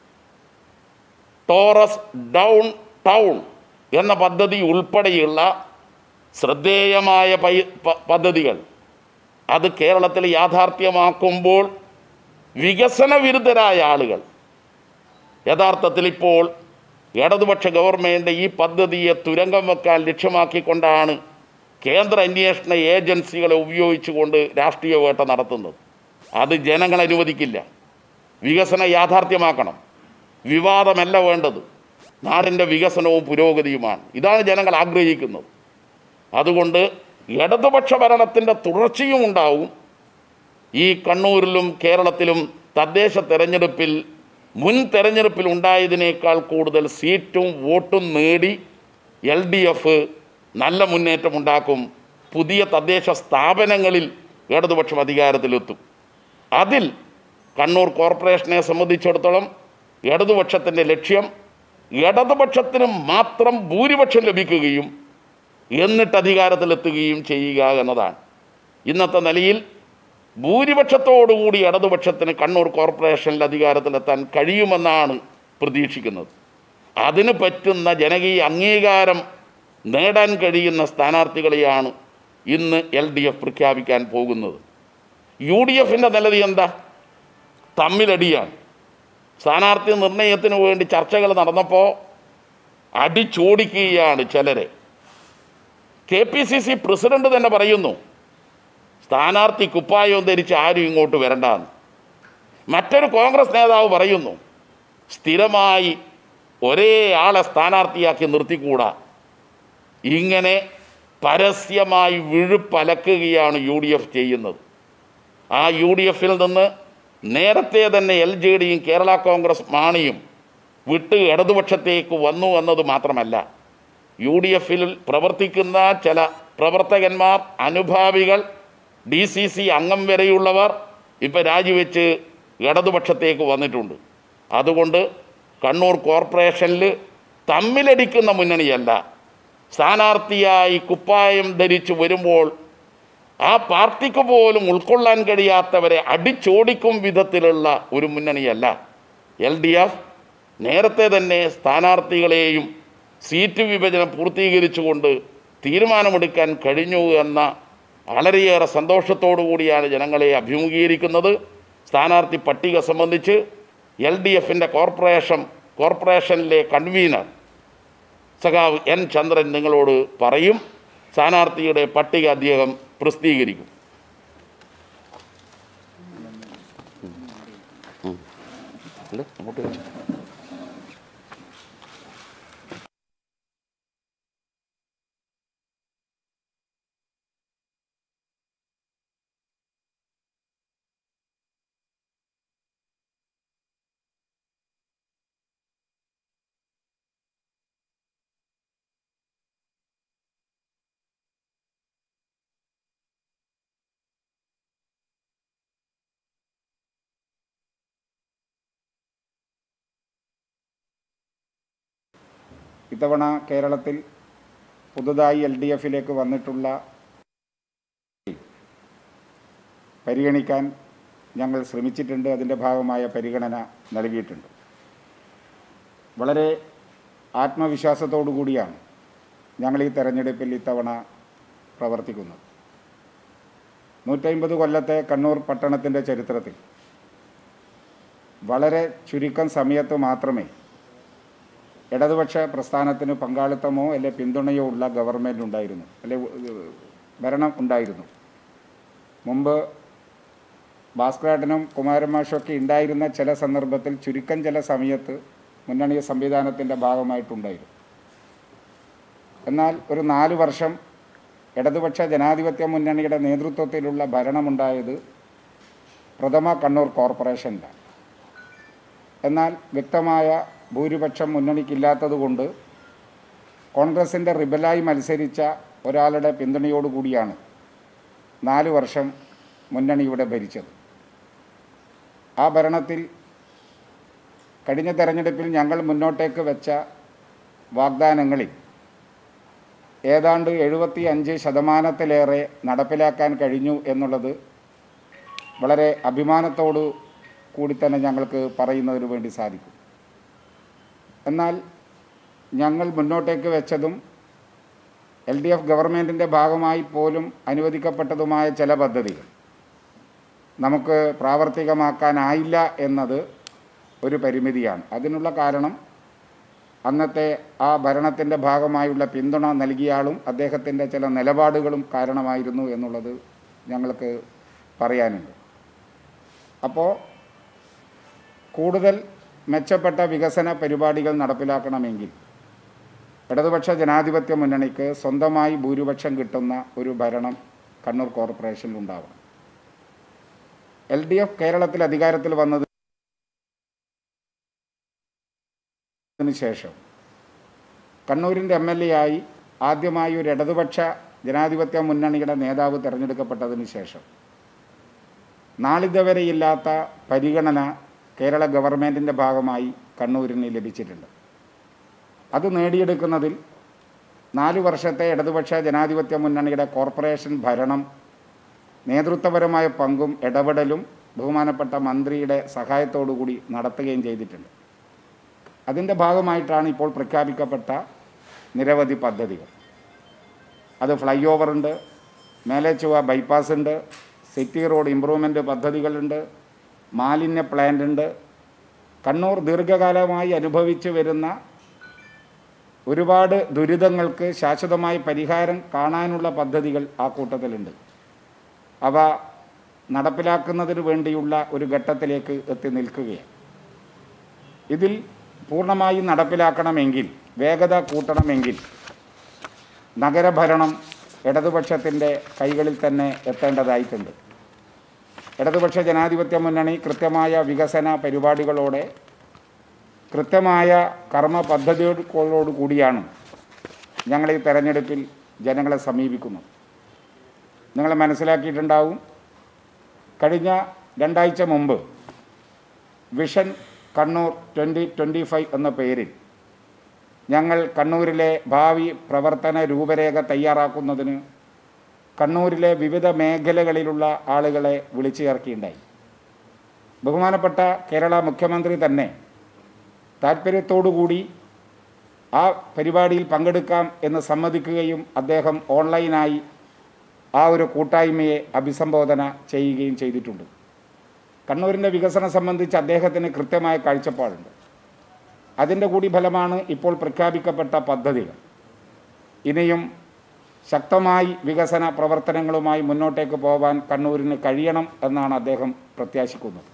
Taurus down town എന്ന പദ്ധതി ഉൾപ്പെടെയുള്ള ശ്രദ്ധേയമായ പൈ പ- പദ്ധതികൾ അത് കേരളത്തിൽ യാഥാർത്ഥ്യമാക്കുമ്പോൾ വികസന വിരുദ്ധരായ ആളുകൾ യഥാർത്ഥത്തിൽ ഇപ്പോൾ ഇടതുപക്ഷ ഗവൺമെൻറ് ഈ പദ്ധതിയെ തുരങ്കം വെക്കാൻ ലക്ഷ്യമാക്കിക്കൊണ്ടാണ് കേന്ദ്ര അന്വേഷണ ഏജൻസികളെ ഉപയോഗിച്ചുകൊണ്ട് രാഷ്ട്രീയ വേട്ട നടത്തുന്നത് അത് ജനങ്ങൾ അനുവദിക്കില്ല വികസനം യാഥാർത്ഥ്യമാക്കണം വിവാദമല്ല വേണ്ടത് നാടിൻ്റെ വികസനവും പുരോഗതിയുമാണ് ഇതാണ് ജനങ്ങൾ ആഗ്രഹിക്കുന്നത് അതുകൊണ്ട് ഇടതുപക്ഷ ഭരണത്തിൻ്റെ തുടർച്ചയും ഉണ്ടാവും ഈ കണ്ണൂരിലും കേരളത്തിലും തദ്ദേശ തെരഞ്ഞെടുപ്പിൽ മുൻ തെരഞ്ഞെടുപ്പിൽ ഉണ്ടായതിനേക്കാൾ കൂടുതൽ സീറ്റും വോട്ടും നേടി എൽ ഡി എഫ് നല്ല മുന്നേറ്റമുണ്ടാക്കും പുതിയ തദ്ദേശ സ്ഥാപനങ്ങളിൽ ഇടതുപക്ഷം അധികാരത്തിലെത്തും അതിൽ കണ്ണൂർ കോർപ്പറേഷനെ സംബന്ധിച്ചിടത്തോളം ഇടതുപക്ഷത്തിൻ്റെ ലക്ഷ്യം ഇടതുപക്ഷത്തിന് മാത്രം ഭൂരിപക്ഷം ലഭിക്കുകയും എന്നിട്ട് അധികാരത്തിലെത്തുകയും ചെയ്യുക എന്നതാണ് ഇന്നത്തെ നിലയിൽ ഭൂരിപക്ഷത്തോടുകൂടി ഇടതുപക്ഷത്തിന് കണ്ണൂർ കോർപ്പറേഷനിൽ അധികാരത്തിലെത്താൻ കഴിയുമെന്നാണ് പ്രതീക്ഷിക്കുന്നത് അതിന് പറ്റുന്ന ജനകീയ അംഗീകാരം നേടാൻ കഴിയുന്ന സ്ഥാനാർത്ഥികളെയാണ് ഇന്ന് എൽ ഡി എഫ് പ്രഖ്യാപിക്കാൻ പോകുന്നത് യു ഡി എഫിൻ്റെ നിലതി എന്താ തമ്മിലടിയാണ് സ്ഥാനാർത്ഥി നിർണയത്തിന് വേണ്ടി ചർച്ചകൾ നടന്നപ്പോൾ അടിച്ചോടിക്കുകയാണ് ചിലരെ K P C C president തന്നെ പറയുന്നു സ്ഥാനാർത്ഥി കുപ്പായവും ധരിച്ച് ആരും ഇങ്ങോട്ട് വരണ്ടാന്ന് മറ്റൊരു കോൺഗ്രസ് നേതാവ് പറയുന്നു സ്ഥിരമായി ഒരേ ആളെ സ്ഥാനാർത്ഥിയാക്കി നിർത്തിക്കൂടാ ഇങ്ങനെ പരസ്യമായി വിഴുപ്പലക്കുകയാണ് യു ഡി എഫ് ചെയ്യുന്നത് ആ യു ഡി എഫിൽ നിന്ന് നേരത്തെ തന്നെ എൽ ജെ ഡിയും കേരള കോൺഗ്രസ് മാണിയും വിട്ട് ഇടതുപക്ഷത്തേക്ക് വന്നു എന്നത് മാത്രമല്ല യു ഡി എഫിൽ പ്രവർത്തിക്കുന്ന ചില പ്രവർത്തകന്മാർ അനുഭാവികൾ ഡി സി സി അംഗം വരെയുള്ളവർ ഇപ്പം രാജിവെച്ച് ഇടതുപക്ഷത്തേക്ക് വന്നിട്ടുണ്ട് അതുകൊണ്ട് കണ്ണൂർ കോർപ്പറേഷനിൽ തമ്മിലടിക്കുന്ന മുന്നണിയല്ല സ്ഥാനാർത്ഥിയായി കുപ്പായം ധരിച്ച് വരുമ്പോൾ ആ പാർട്ടിക്ക് പോലും ഉൾക്കൊള്ളാൻ കഴിയാത്തവരെ അടിച്ചോടിക്കും വിധത്തിലുള്ള ഒരു മുന്നണിയല്ല എൽ ഡി എഫ് നേരത്തെ തന്നെ സ്ഥാനാർത്ഥികളെയും സീറ്റ് വിഭജനം പൂർത്തീകരിച്ചുകൊണ്ട് തീരുമാനമെടുക്കാൻ കഴിഞ്ഞു എന്ന വളരെയേറെ സന്തോഷത്തോടു കൂടിയാണ് ജനങ്ങളെ അഭിമുഖീകരിക്കുന്നത് സ്ഥാനാർത്ഥി പട്ടിക സംബന്ധിച്ച് എൽ ഡി എഫിൻ്റെ കോർപ്പറേഷൻ കോർപ്പറേഷനിലെ കൺവീനർ സഖാവ് എൻ ചന്ദ്രൻ നിങ്ങളോട് പറയും സ്ഥാനാർത്ഥിയുടെ പട്ടിക അദ്ദേഹം പ്രസിദ്ധീകരിക്കും അങ്ങോട്ട് വെച്ചോ. ഇത്തവണ കേരളത്തിൽ പുതുതായി എൽ ഡി എഫിലേക്ക് വന്നിട്ടുള്ള പരിഗണിക്കാൻ ഞങ്ങൾ ശ്രമിച്ചിട്ടുണ്ട് അതിൻ്റെ ഭാഗമായ പരിഗണന നൽകിയിട്ടുണ്ട് വളരെ ആത്മവിശ്വാസത്തോടു കൂടിയാണ് ഞങ്ങൾ ഈ തെരഞ്ഞെടുപ്പിൽ ഇത്തവണ പ്രവർത്തിക്കുന്നത് നൂറ്റമ്പത് കൊല്ലത്തെ കണ്ണൂർ പട്ടണത്തിൻ്റെ ചരിത്രത്തിൽ വളരെ ചുരുക്കം സമയത്ത് മാത്രമേ ഇടതുപക്ഷ പ്രസ്ഥാനത്തിന് പങ്കാളിത്തമോ അല്ലെ പിന്തുണയോ ഉള്ള ഗവൺമെൻറ് ഉണ്ടായിരുന്നു അല്ലെ ഏഹ്, ഭരണം ഉണ്ടായിരുന്നു മുമ്പ് ഭാസ്കരാട്ടനും കുമാരമാഷൊക്കെ ഉണ്ടായിരുന്ന ചില സന്ദർഭത്തിൽ ചുരുക്കം ചില സമയത്ത് മുന്നണി സംവിധാനത്തിൻ്റെ ഭാഗമായിട്ടുണ്ടായിരുന്നു എന്നാൽ ഒരു നാല് വർഷം ഇടതുപക്ഷ ജനാധിപത്യ മുന്നണിയുടെ നേതൃത്വത്തിലുള്ള ഭരണമുണ്ടായത് പ്രഥമ കണ്ണൂർ കോർപ്പറേഷനിലാണ് എന്നാൽ വ്യക്തമായ ഭൂരിപക്ഷം മുന്നണിക്കില്ലാത്തതുകൊണ്ട് കോൺഗ്രസിൻ്റെ റിബലായി മത്സരിച്ച ഒരാളുടെ പിന്തുണയോടുകൂടിയാണ് നാല് വർഷം മുന്നണി ഇവിടെ ഭരിച്ചത് ആ ഭരണത്തിൽ കഴിഞ്ഞ തെരഞ്ഞെടുപ്പിൽ ഞങ്ങൾ മുന്നോട്ടേക്ക് വെച്ച വാഗ്ദാനങ്ങളിൽ ഏതാണ്ട് എഴുപത്തി അഞ്ച് ശതമാനത്തിലേറെ നടപ്പിലാക്കാൻ കഴിഞ്ഞു എന്നുള്ളത് വളരെ അഭിമാനത്തോടു കൂടി തന്നെ ഞങ്ങൾക്ക് പറയുന്നതിന് വേണ്ടി സാധിക്കും എന്നാൽ ഞങ്ങൾ മുന്നോട്ടേക്ക് വെച്ചതും എൽ ഡി എഫ് ഗവൺമെൻറ്റിൻ്റെ ഭാഗമായി പോലും അനുവദിക്കപ്പെട്ടതുമായ ചില പദ്ധതികൾ നമുക്ക് പ്രാവർത്തികമാക്കാനായില്ല എന്നത് ഒരു പരിമിതിയാണ് അതിനുള്ള കാരണം അന്നത്തെ ആ ഭരണത്തിൻ്റെ ഭാഗമായുള്ള പിന്തുണ നൽകിയാളും അദ്ദേഹത്തിൻ്റെ ചില നിലപാടുകളും കാരണമായിരുന്നു എന്നുള്ളത് ഞങ്ങൾക്ക് പറയാനുണ്ട് അപ്പോൾ കൂടുതൽ മെച്ചപ്പെട്ട വികസന പരിപാടികൾ നടപ്പിലാക്കണമെങ്കിൽ ഇടതുപക്ഷ ജനാധിപത്യ മുന്നണിക്ക് സ്വന്തമായി ഭൂരിപക്ഷം കിട്ടുന്ന ഒരു ഭരണം കണ്ണൂർ കോർപ്പറേഷനിൽ ഉണ്ടാവണം എൽ ഡി എഫ് കേരളത്തിൽ അധികാരത്തിൽ വന്നതിന് ശേഷം കണ്ണൂരിൻ്റെ എം എൽ എ ആയി ആദ്യമായി ഒരു ഇടതുപക്ഷ ജനാധിപത്യ മുന്നണിയുടെ നേതാവ് തിരഞ്ഞെടുക്കപ്പെട്ടതിന് ശേഷം നാളിതുവരെയില്ലാത്ത പരിഗണന കേരള ഗവൺമെൻറ്റിൻ്റെ ഭാഗമായി കണ്ണൂരിന് ലഭിച്ചിട്ടുണ്ട് അത് നേടിയെടുക്കുന്നതിൽ നാല് വർഷത്തെ ഇടതുപക്ഷ ജനാധിപത്യ മുന്നണിയുടെ കോർപ്പറേഷൻ ഭരണം നേതൃത്വപരമായ പങ്കും ഇടപെടലും ബഹുമാനപ്പെട്ട മന്ത്രിയുടെ സഹായത്തോടുകൂടി നടത്തുകയും ചെയ്തിട്ടുണ്ട് അതിൻ്റെ ഭാഗമായിട്ടാണ് ഇപ്പോൾ പ്രഖ്യാപിക്കപ്പെട്ട നിരവധി പദ്ധതികൾ അത് ഫ്ലൈ ഓവറുണ്ട് മേലേച്ചുവ ബൈപ്പാസ് ഉണ്ട് സിറ്റി റോഡ് ഇമ്പ്രൂവ്മെൻറ്റ് പദ്ധതികളുണ്ട് മാലിന്യ പ്ലാന്റ് ഉണ്ട് കണ്ണൂർ ദീർഘകാലമായി അനുഭവിച്ചു വരുന്ന ഒരുപാട് ദുരിതങ്ങൾക്ക് ശാശ്വതമായി പരിഹാരം കാണാനുള്ള പദ്ധതികൾ ആ കൂട്ടത്തിലുണ്ട് അവ നടപ്പിലാക്കുന്നതിന് വേണ്ടിയുള്ള ഒരു ഘട്ടത്തിലേക്ക് എത്തി നിൽക്കുകയാണ് ഇതിൽ പൂർണ്ണമായി നടപ്പിലാക്കണമെങ്കിൽ വേഗത കൂട്ടണമെങ്കിൽ നഗരഭരണം ഇടതുപക്ഷത്തിൻ്റെ കൈകളിൽ തന്നെ എത്തേണ്ടതായിട്ടുണ്ട് ഇടതുപക്ഷ ജനാധിപത്യ മുന്നണി കൃത്യമായ വികസന പരിപാടികളോടെ കൃത്യമായ കർമ്മ പദ്ധതികളോട് കൂടിയാണ് ഞങ്ങൾ ഈ തെരഞ്ഞെടുപ്പിൽ ജനങ്ങളെ സമീപിക്കുന്നത് നിങ്ങൾ മനസ്സിലാക്കിയിട്ടുണ്ടാവും കഴിഞ്ഞ രണ്ടാഴ്ച മുമ്പ് vision Kannur twenty twenty five എന്ന പേരിൽ ഞങ്ങൾ കണ്ണൂരിലെ ഭാവി പ്രവർത്തന രൂപരേഖ തയ്യാറാക്കുന്നതിന് കണ്ണൂരിലെ വിവിധ മേഖലകളിലുള്ള ആളുകളെ വിളിച്ചു ചേർക്കുകയുണ്ടായി ബഹുമാനപ്പെട്ട കേരള മുഖ്യമന്ത്രി തന്നെ താല്പര്യത്തോടുകൂടി ആ പരിപാടിയിൽ പങ്കെടുക്കാം എന്ന് സമ്മതിക്കുകയും അദ്ദേഹം ഓൺലൈനായി ആ ഒരു കൂട്ടായ്മയെ അഭിസംബോധന ചെയ്യുകയും ചെയ്തിട്ടുണ്ട് കണ്ണൂരിൻ്റെ വികസനം സംബന്ധിച്ച് അദ്ദേഹത്തിന് കൃത്യമായ കാഴ്ചപ്പാടുണ്ട് അതിൻ്റെ കൂടി ഫലമാണ് ഇപ്പോൾ പ്രഖ്യാപിക്കപ്പെട്ട പദ്ധതികൾ ഇനിയും ശക്തമായി വികസന പ്രവർത്തനങ്ങളുമായി മുന്നോട്ടേക്ക് പോകാൻ കണ്ണൂരിന് കഴിയണം എന്നാണ് അദ്ദേഹം പ്രത്യാശിക്കുന്നത്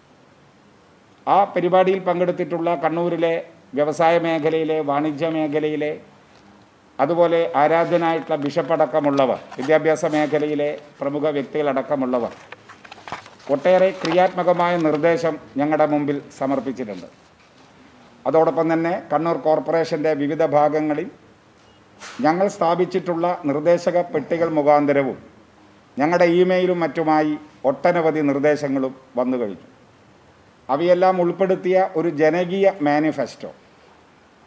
ആ പരിപാടിയിൽ പങ്കെടുത്തിട്ടുള്ള കണ്ണൂരിലെ വ്യവസായ മേഖലയിലെ വാണിജ്യ മേഖലയിലെ അതുപോലെ ആരാധ്യനായിട്ടുള്ള ബിഷപ്പ് അടക്കമുള്ളവർ വിദ്യാഭ്യാസ മേഖലയിലെ പ്രമുഖ വ്യക്തികളടക്കമുള്ളവർ ഒട്ടേറെ ക്രിയാത്മകമായ നിർദ്ദേശം ഞങ്ങളുടെ മുമ്പിൽ സമർപ്പിച്ചിട്ടുണ്ട് അതോടൊപ്പം തന്നെ കണ്ണൂർ കോർപ്പറേഷൻ്റെ വിവിധ ഭാഗങ്ങളിൽ ഞങ്ങൾ സ്ഥാപിച്ചിട്ടുള്ള നിർദ്ദേശക പെട്ടികൾ മുഖാന്തരവും ഞങ്ങളുടെ ഇമെയിലും മറ്റുമായി ഒട്ടനവധി നിർദ്ദേശങ്ങളും വന്നു കഴിഞ്ഞു അവയെല്ലാം ഉൾപ്പെടുത്തിയ ഒരു ജനകീയ മാനിഫെസ്റ്റോ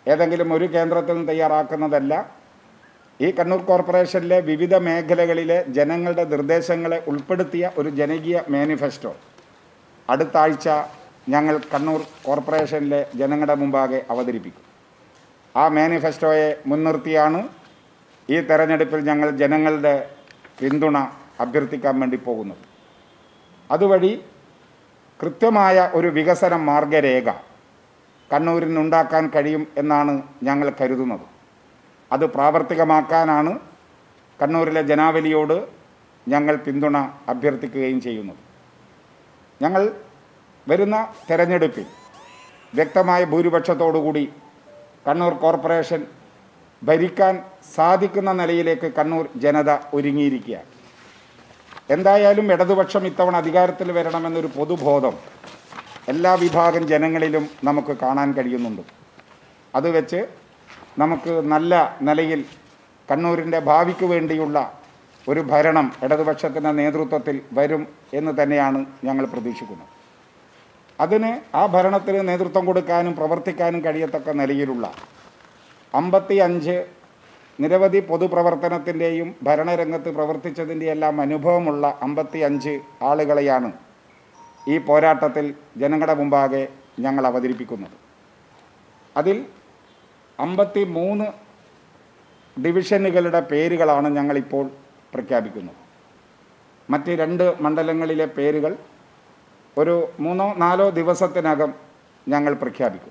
ഏതെങ്കിലും ഒരു കേന്ദ്രത്തിൽ നിന്ന് തയ്യാറാക്കുന്നതല്ല ഈ കണ്ണൂർ കോർപ്പറേഷനിലെ വിവിധ മേഖലകളിലെ ജനങ്ങളുടെ നിർദ്ദേശങ്ങളെ ഉൾപ്പെടുത്തിയ ഒരു ജനകീയ മാനിഫെസ്റ്റോ അടുത്ത ആഴ്ച ഞങ്ങൾ കണ്ണൂർ കോർപ്പറേഷനിലെ ജനങ്ങളുടെ മുമ്പാകെ അവതരിപ്പിക്കും ആ മാനിഫെസ്റ്റോയെ മുൻനിർത്തിയാണ് ഈ തെരഞ്ഞെടുപ്പിൽ ഞങ്ങൾ ജനങ്ങളുടെ പിന്തുണ അഭ്യർത്ഥിക്കാൻ വേണ്ടി പോകുന്നത് അതുവഴി കൃത്യമായ ഒരു വികസന മാർഗരേഖ കണ്ണൂരിനുണ്ടാക്കാൻ കഴിയും എന്നാണ് ഞങ്ങൾ കരുതുന്നത് അത് പ്രാവർത്തികമാക്കാനാണ് കണ്ണൂരിലെ ജനാവലിയോട് ഞങ്ങൾ പിന്തുണ അഭ്യർത്ഥിക്കുകയും ചെയ്യുന്നത് ഞങ്ങൾ വരുന്ന തെരഞ്ഞെടുപ്പിൽ വ്യക്തമായ ഭൂരിപക്ഷത്തോടുകൂടി കണ്ണൂർ കോർപ്പറേഷൻ ഭരിക്കാൻ സാധിക്കുന്ന നിലയിലേക്ക് കണ്ണൂർ ജനത ഒരുങ്ങിയിരിക്കുകയാണ് എന്തായാലും ഇടതുപക്ഷം ഇത്തവണ അധികാരത്തിൽ വരണമെന്നൊരു പൊതുബോധം എല്ലാ വിഭാഗം ജനങ്ങളിലും നമുക്ക് കാണാൻ കഴിയുന്നുണ്ട് അത് വെച്ച് നമുക്ക് നല്ല നിലയിൽ കണ്ണൂരിൻ്റെ ഭാവിക്ക് വേണ്ടിയുള്ള ഒരു ഭരണം ഇടതുപക്ഷത്തിൻ്റെ നേതൃത്വത്തിൽ വരും എന്ന് തന്നെയാണ് ഞങ്ങൾ പ്രതീക്ഷിക്കുന്നത് അതിന് ആ ഭരണത്തിന് നേതൃത്വം കൊടുക്കാനും പ്രവർത്തിക്കാനും കഴിയത്തക്ക നിലയിലുള്ള അമ്പത്തി അഞ്ച് നിരവധി പൊതുപ്രവർത്തനത്തിൻ്റെയും ഭരണരംഗത്ത് പ്രവർത്തിച്ചതിൻ്റെ എല്ലാം അനുഭവമുള്ള അമ്പത്തി അഞ്ച് ആളുകളെയാണ് ഈ പോരാട്ടത്തിൽ ജനങ്ങളുടെ മുമ്പാകെ ഞങ്ങൾ അവതരിപ്പിക്കുന്നത് അതിൽ അമ്പത്തി മൂന്ന് ഡിവിഷനുകളുടെ പേരുകളാണ് ഞങ്ങളിപ്പോൾ പ്രഖ്യാപിക്കുന്നത് മറ്റ് രണ്ട് മണ്ഡലങ്ങളിലെ പേരുകൾ ഒരു മൂന്നോ നാലോ ദിവസത്തിനകം ഞങ്ങൾ പ്രഖ്യാപിക്കും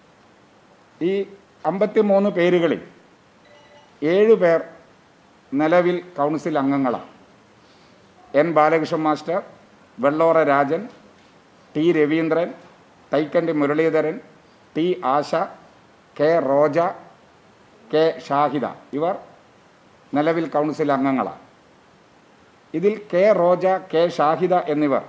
ഈ അമ്പത്തി മൂന്ന് പേരുകളിൽ ഏഴ് പേർ നിലവിൽ കൗൺസിൽ അംഗങ്ങളാണ് N Balakrishnan master Vellora Rajan T Raveendran Thaikandi Muraleedharan T Asha K Roja K Shahida ഇവർ നിലവിൽ കൗൺസിൽ അംഗങ്ങളാണ് ഇതിൽ കെ റോജ കെ ഷാഹിദ എന്നിവർ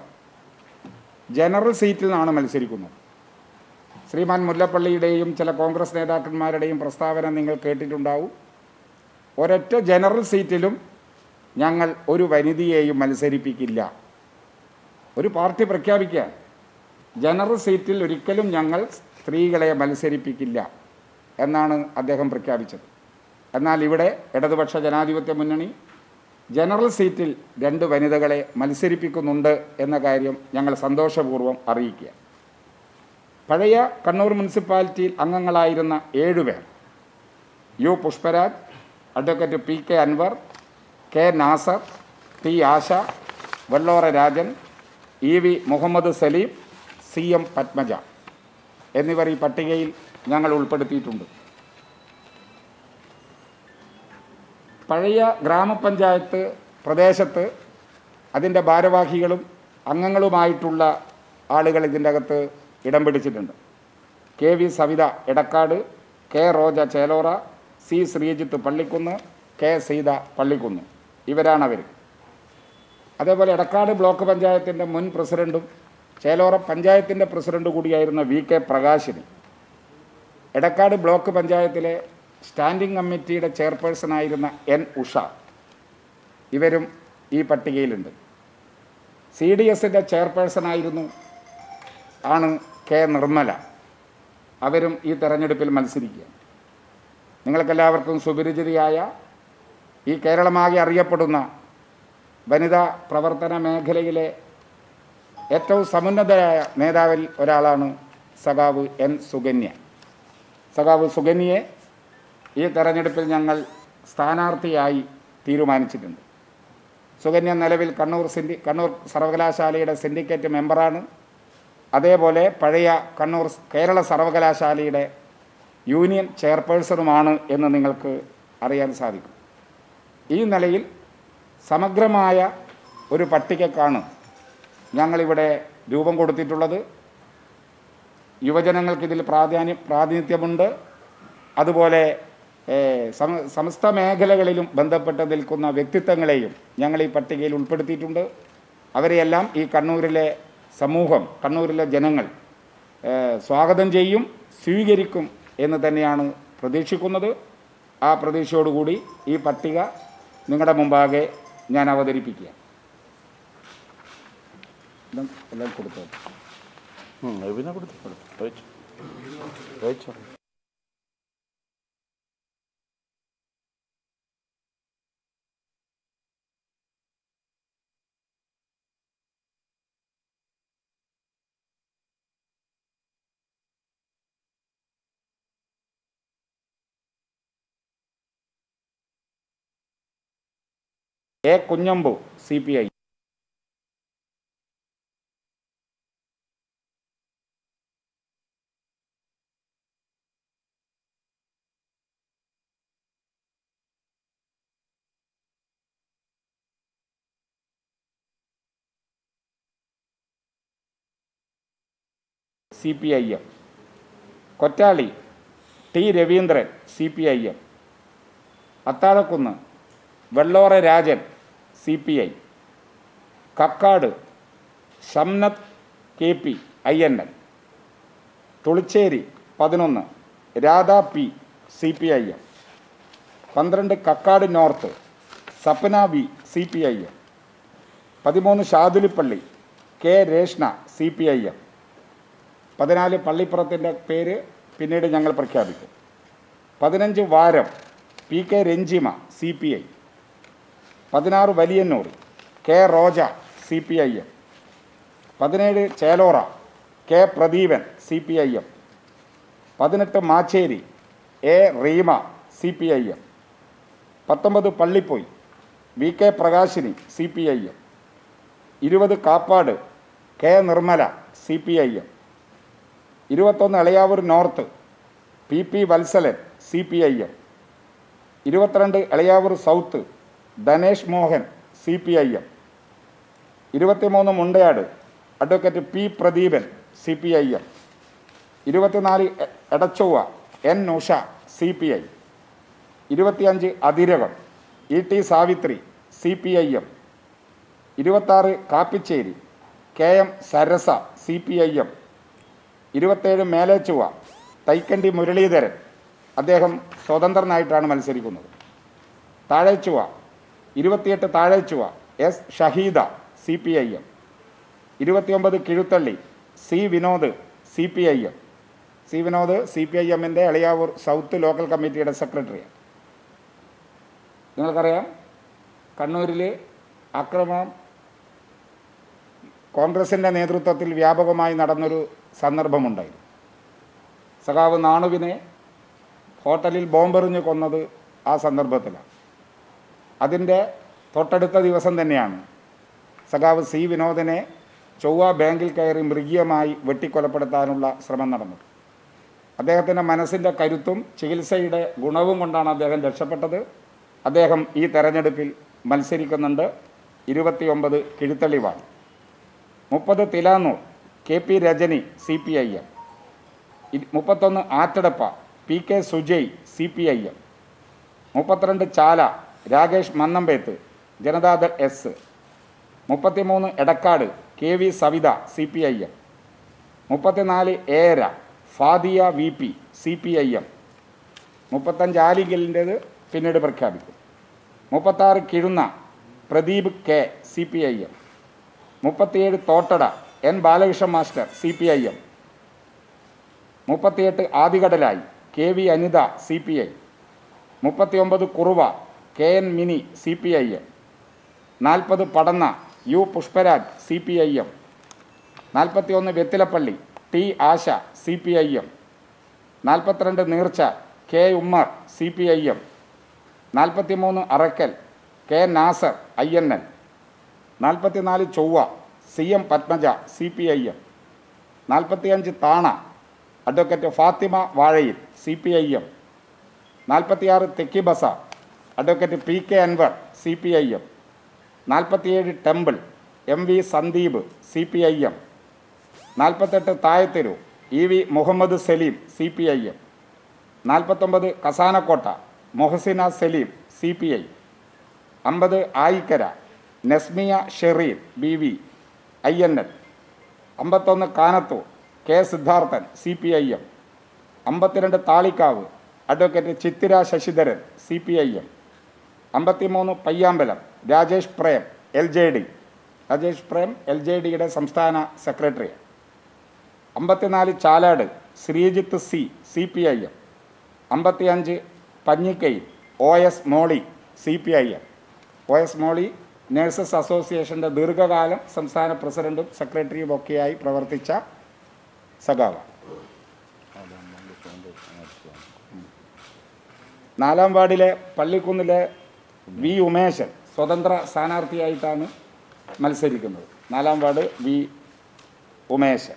ജനറൽ സീറ്റിൽ നിന്നാണ് മത്സരിക്കുന്നത് ശ്രീമാൻ മുല്ലപ്പള്ളിയുടെയും ചില കോൺഗ്രസ് നേതാക്കന്മാരുടെയും പ്രസ്താവന നിങ്ങൾ കേട്ടിട്ടുണ്ടാവും ഒരൊറ്റ ജനറൽ സീറ്റിലും ഞങ്ങൾ ഒരു വനിതയെയും മത്സരിപ്പിക്കില്ല ഒരു പാർട്ടി പ്രഖ്യാപിക്കുക ജനറൽ സീറ്റിൽ ഒരിക്കലും ഞങ്ങൾ സ്ത്രീകളെ മത്സരിപ്പിക്കില്ല എന്നാണ് അദ്ദേഹം പ്രഖ്യാപിച്ചത് എന്നാൽ ഇവിടെ ഇടതുപക്ഷ ജനാധിപത്യ മുന്നണി ജനറൽ സീറ്റിൽ രണ്ട് വനിതകളെ മത്സരിപ്പിക്കുന്നുണ്ട് എന്ന കാര്യം ഞങ്ങൾ സന്തോഷപൂർവ്വം അറിയിക്കുക പഴയ കണ്ണൂർ മുനിസിപ്പാലിറ്റിയിൽ അംഗങ്ങളായിരുന്ന ഏഴുപേർ U Pushparaj advocate P K Anwar K Nasar T Asha Vellora Rajan E V Muhammad Saleem C M Padmaja എന്നിവർ ഈ പട്ടികയിൽ ഞങ്ങൾ ഉൾപ്പെടുത്തിയിട്ടുണ്ട് പഴയ ഗ്രാമപഞ്ചായത്ത് പ്രദേശത്ത് അതിൻ്റെ ഭാരവാഹികളും അംഗങ്ങളുമായിട്ടുള്ള ആളുകൾ ഇതിൻ്റെ അകത്ത് ഇടം പിടിച്ചിട്ടുണ്ട് K V Savitha Edakkad K Roja Chelora C Sreejith Pallikkunnu K Seetha Pallikkunnu ഇവരാണവർ അതേപോലെ എടക്കാട് ബ്ലോക്ക് പഞ്ചായത്തിൻ്റെ മുൻ പ്രസിഡൻറ്റും ചേലോറ പഞ്ചായത്തിൻ്റെ പ്രസിഡന്റ് കൂടിയായിരുന്ന V K Prakashini Edakkad block പഞ്ചായത്തിലെ സ്റ്റാൻഡിംഗ് കമ്മിറ്റിയുടെ ചെയർപേഴ്സണായിരുന്ന എൻ ഉഷ ഇവരും ഈ പട്ടികയിലുണ്ട് സി ഡി എസിൻ്റെ ചെയർപേഴ്സണായിരുന്നു ആണ് കെ നിർമ്മല അവരും ഈ തെരഞ്ഞെടുപ്പിൽ മത്സരിക്കുക നിങ്ങൾക്കെല്ലാവർക്കും സുപരിചിതയായ ഈ കേരളമാകെ അറിയപ്പെടുന്ന വനിതാ പ്രവർത്തന മേഖലയിലെ ഏറ്റവും സമുന്നതരായ നേതാവിൽ ഒരാളാണ് സഖാവ് എൻ സുകന്യ സഖാവ് സുകന്യയെ ഈ തെരഞ്ഞെടുപ്പിൽ ഞങ്ങൾ സ്ഥാനാർത്ഥിയായി തീരുമാനിച്ചിട്ടുണ്ട് സുകന്യ നിലവിൽ കണ്ണൂർ സിൻഡി കണ്ണൂർ സർവകലാശാലയുടെ സിൻഡിക്കേറ്റ് മെമ്പറാണ് അതേപോലെ പഴയ കണ്ണൂർ കേരള സർവകലാശാലയുടെ യൂണിയൻ ചെയർപേഴ്സണുമാണ് എന്ന് നിങ്ങൾക്ക് അറിയാൻ സാധിക്കും ഈ നിലയിൽ സമഗ്രമായ ഒരു പട്ടികക്കാണ് ഞങ്ങളിവിടെ രൂപം കൊടുത്തിട്ടുള്ളത് യുവജനങ്ങൾക്കിതിൽ പ്രാധാന്യം പ്രാതിനിധ്യമുണ്ട് അതുപോലെ ഏഹ്, സമ- സമസ്ത മേഖലകളിലും ബന്ധപ്പെട്ട് നിൽക്കുന്ന വ്യക്തിത്വങ്ങളെയും ഞങ്ങൾ ഈ പട്ടികയിൽ ഉൾപ്പെടുത്തിയിട്ടുണ്ട് അവരെയെല്ലാം ഈ കണ്ണൂരിലെ സമൂഹം കണ്ണൂരിലെ ജനങ്ങൾ ഏഹ്, സ്വാഗതം ചെയ്യും സ്വീകരിക്കും എന്ന് തന്നെയാണ് പ്രതീക്ഷിക്കുന്നത് ആ പ്രതീക്ഷയോടുകൂടി ഈ പട്ടിക നിങ്ങളുടെ മുമ്പാകെ ഞാൻ അവതരിപ്പിക്കുക ഇതും എല്ലാം കൊടുത്തു പിന്നെ കൊടുത്തു കൊടുത്തു കഴിച്ചു കഴിച്ചോ A Kunhambu C P I C P I M Kottali T Raveendran C P I M Athazhakkunnu Vellora Rajan C P I Kakkad Shamnath K P I N L Thulicheri പതിനൊന്ന് Radha P C P I M പന്ത്രണ്ട് Kakkad north Sapna V C P I M പതിമൂന്ന് Shadulipalli K Reshna C P I M പതിനാല് പള്ളിപ്പുറത്തിൻ്റെ പേര് പിന്നീട് ഞങ്ങൾ പ്രഖ്യാപിക്കും പതിനഞ്ച് Varam P K Ranjima C P I പതിനാറ് Valiyannur K Roja C P I M പതിനേഴ് Chelora K Pradeepan C P I M പതിനെട്ട് Macheri A Reema C P I M പത്തൊമ്പത് Pallipoyil V K Prakashini C P I M ഇരുപത് Kappad K Nirmala C P I M ഇരുപത്തൊന്ന് Elayavoor north P P Valsalan C P I M ഇരുപത്തിരണ്ട് Elayavoor south Dhanesh Mohan C P I M ഇരുപത്തിമൂന്ന് Mundayad advocate P Pradeepan C P I M ഇരുപത്തിനാല് എ- Edachovva N Usha C P I ഇരുപത്തിയഞ്ച് Athirakam E T Savithri C P I M ഇരുപത്താറ് Kappicheri K M Sarasa C P I M ഇരുപത്തേഴ് മേലേച്ചുവ തൈക്കണ്ടി മുരളീധരൻ അദ്ദേഹം സ്വതന്ത്രനായിട്ടാണ് മത്സരിക്കുന്നത് താഴേച്ചുവ ഇരുപത്തിയെട്ട് Thazhechovva S Shahida C P I M ഇരുപത്തിയൊമ്പത് Kizhuthalli C Vinod C P I M C Vinod C P I എമ്മിൻ്റെ എളയാവൂർ സൗത്ത് ലോക്കൽ കമ്മിറ്റിയുടെ സെക്രട്ടറിയാണ് നിങ്ങൾക്കറിയാം കണ്ണൂരിൽ അക്രമം കോൺഗ്രസിൻ്റെ നേതൃത്വത്തിൽ വ്യാപകമായി നടന്നൊരു സന്ദർഭമുണ്ടായിരുന്നു സഖാവ് നാണുവിനെ ഹോട്ടലിൽ ബോംബെറിഞ്ഞ് കൊന്നത് ആ സന്ദർഭത്തിലാണ് അതിൻ്റെ തൊട്ടടുത്ത ദിവസം തന്നെയാണ് സഖാവ് സി വിനോദിനെ ചൊവ്വ ബാങ്കിൽ കയറി മൃഗീയമായി വെട്ടിക്കൊലപ്പെടുത്താനുള്ള ശ്രമം നടന്നത് അദ്ദേഹത്തിൻ്റെ മനസ്സിൻ്റെ കരുത്തും ചികിത്സയുടെ ഗുണവും കൊണ്ടാണ് അദ്ദേഹം രക്ഷപ്പെട്ടത് അദ്ദേഹം ഈ തെരഞ്ഞെടുപ്പിൽ മത്സരിക്കുന്നുണ്ട് ഇരുപത്തിയൊമ്പത് കിഴുത്തള്ളിവാണ് മുപ്പത് Thilannur K P Rajani C P I M മുപ്പത്തൊന്ന് Attadappa P K Sujay C P I M മുപ്പത്തിരണ്ട് ചാല രാകേഷ് മന്നമ്പേത്ത് ജനതാദൾ എസ് മുപ്പത്തിമൂന്ന് Edakkad K V Savitha C P I M മുപ്പത്തിനാല് ഏര Fadiya V P C P I M മുപ്പത്തഞ്ച് ആലിങ്കലിൻ്റേത് പിന്നീട് പ്രഖ്യാപിക്കും മുപ്പത്താറ് Kizhunna Pradeep K C P I M മുപ്പത്തിയേഴ് Thottada N Balakrishna master C P I M മുപ്പത്തിയെട്ട് Adikadalayi K V Anitha C P I മുപ്പത്തിയൊമ്പത് Kuruva K N Mini C P I M നാൽപ്പത് Padanna U Pushparaj C P I M നാൽപ്പത്തിയൊന്ന് Vethilappalli T Asha C P I M നാൽപ്പത്തിരണ്ട് Neercha K Ummer C P I M നാൽപ്പത്തിമൂന്ന് Arakkal K Nasar I N L നാൽപ്പത്തിനാല് Chovva C M Padmaja C P I M നാൽപ്പത്തിയഞ്ച് Thana advocate Fathima വാഴയിൽ C P I M നാൽപ്പത്തിയാറ് Thekki Bazar advocate P K Anwar C P I M നാൽപ്പത്തിയേഴ് temple M V Sandeep C P I M നാൽപ്പത്തെട്ട് Thayatheru E V Muhammad Saleem C P I M നാൽപ്പത്തൊമ്പത് Kasanakotta Mohasina Saleem C P I അമ്പത് Ayikkara Nasmiya Shereen B V I N L അമ്പത്തൊന്ന് Kanathur K Sidharthan C P I M അമ്പത്തിരണ്ട് Thalikkavu advocate Chithira Sasidharan C P I M അമ്പത്തിമൂന്ന് Payyambalam Rajesh Prem L J D Rajesh Prem L J ഡിയുടെ സംസ്ഥാന secretary അമ്പത്തിനാല് Chalad Sreejith C C P I M അമ്പത്തിയഞ്ച് Panjikkai O S Moly C P I M O S Moly nurses അസോസിയേഷൻ്റെ ദീർഘകാലം സംസ്ഥാന പ്രസിഡന്റും സെക്രട്ടറിയും ഒക്കെയായി പ്രവർത്തിച്ച സഖാവ നാലാം വാർഡിലെ പള്ളിക്കുന്നിലെ വി ഉമേശൻ സ്വതന്ത്ര സ്ഥാനാർത്ഥിയായിട്ടാണ് മത്സരിക്കുന്നത് നാലാം വാർഡ് വി ഉമേശൻ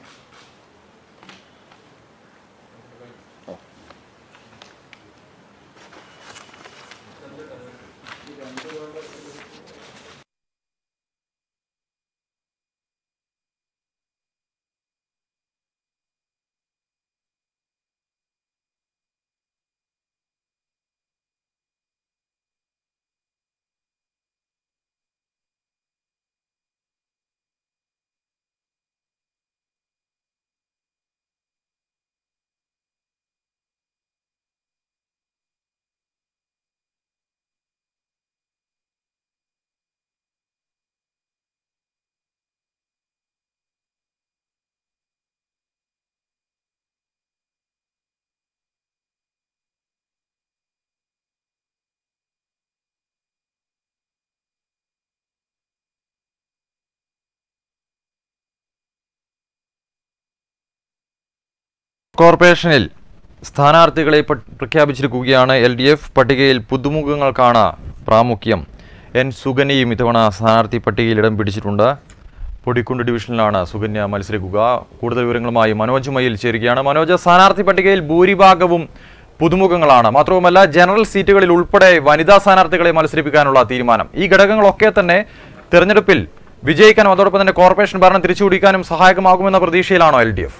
കോർപ്പറേഷനിൽ സ്ഥാനാർത്ഥികളെ പ- പ്രഖ്യാപിച്ചിരിക്കുകയാണ് എൽ ഡി എഫ് പട്ടികയിൽ പുതുമുഖങ്ങൾക്കാണ് പ്രാമുഖ്യം എൻ സുകന്യയും ഇത്തവണ സ്ഥാനാർത്ഥി പട്ടികയിൽ ഇടം പിടിച്ചിട്ടുണ്ട് പൊടിക്കുണ്ട് ഡിവിഷനിലാണ് സുകന്യ മത്സരിക്കുക കൂടുതൽ വിവരങ്ങളുമായി മനോജ് മയിൽ ചേരുകയാണ് മനോജ് സ്ഥാനാർത്ഥി പട്ടികയിൽ ഭൂരിഭാഗവും പുതുമുഖങ്ങളാണ് മാത്രവുമല്ല ജനറൽ സീറ്റുകളിൽ ഉൾപ്പെടെ വനിതാ സ്ഥാനാർത്ഥികളെ മത്സരിപ്പിക്കാനുള്ള തീരുമാനം ഈ ഘടകങ്ങളൊക്കെ തന്നെ തെരഞ്ഞെടുപ്പിൽ വിജയിക്കാനും അതോടൊപ്പം തന്നെ കോർപ്പറേഷൻ ഭരണം തിരിച്ചുപിടിക്കാനും സഹായകമാകുമെന്ന പ്രതീക്ഷയിലാണോ എൽ ഡി എഫ്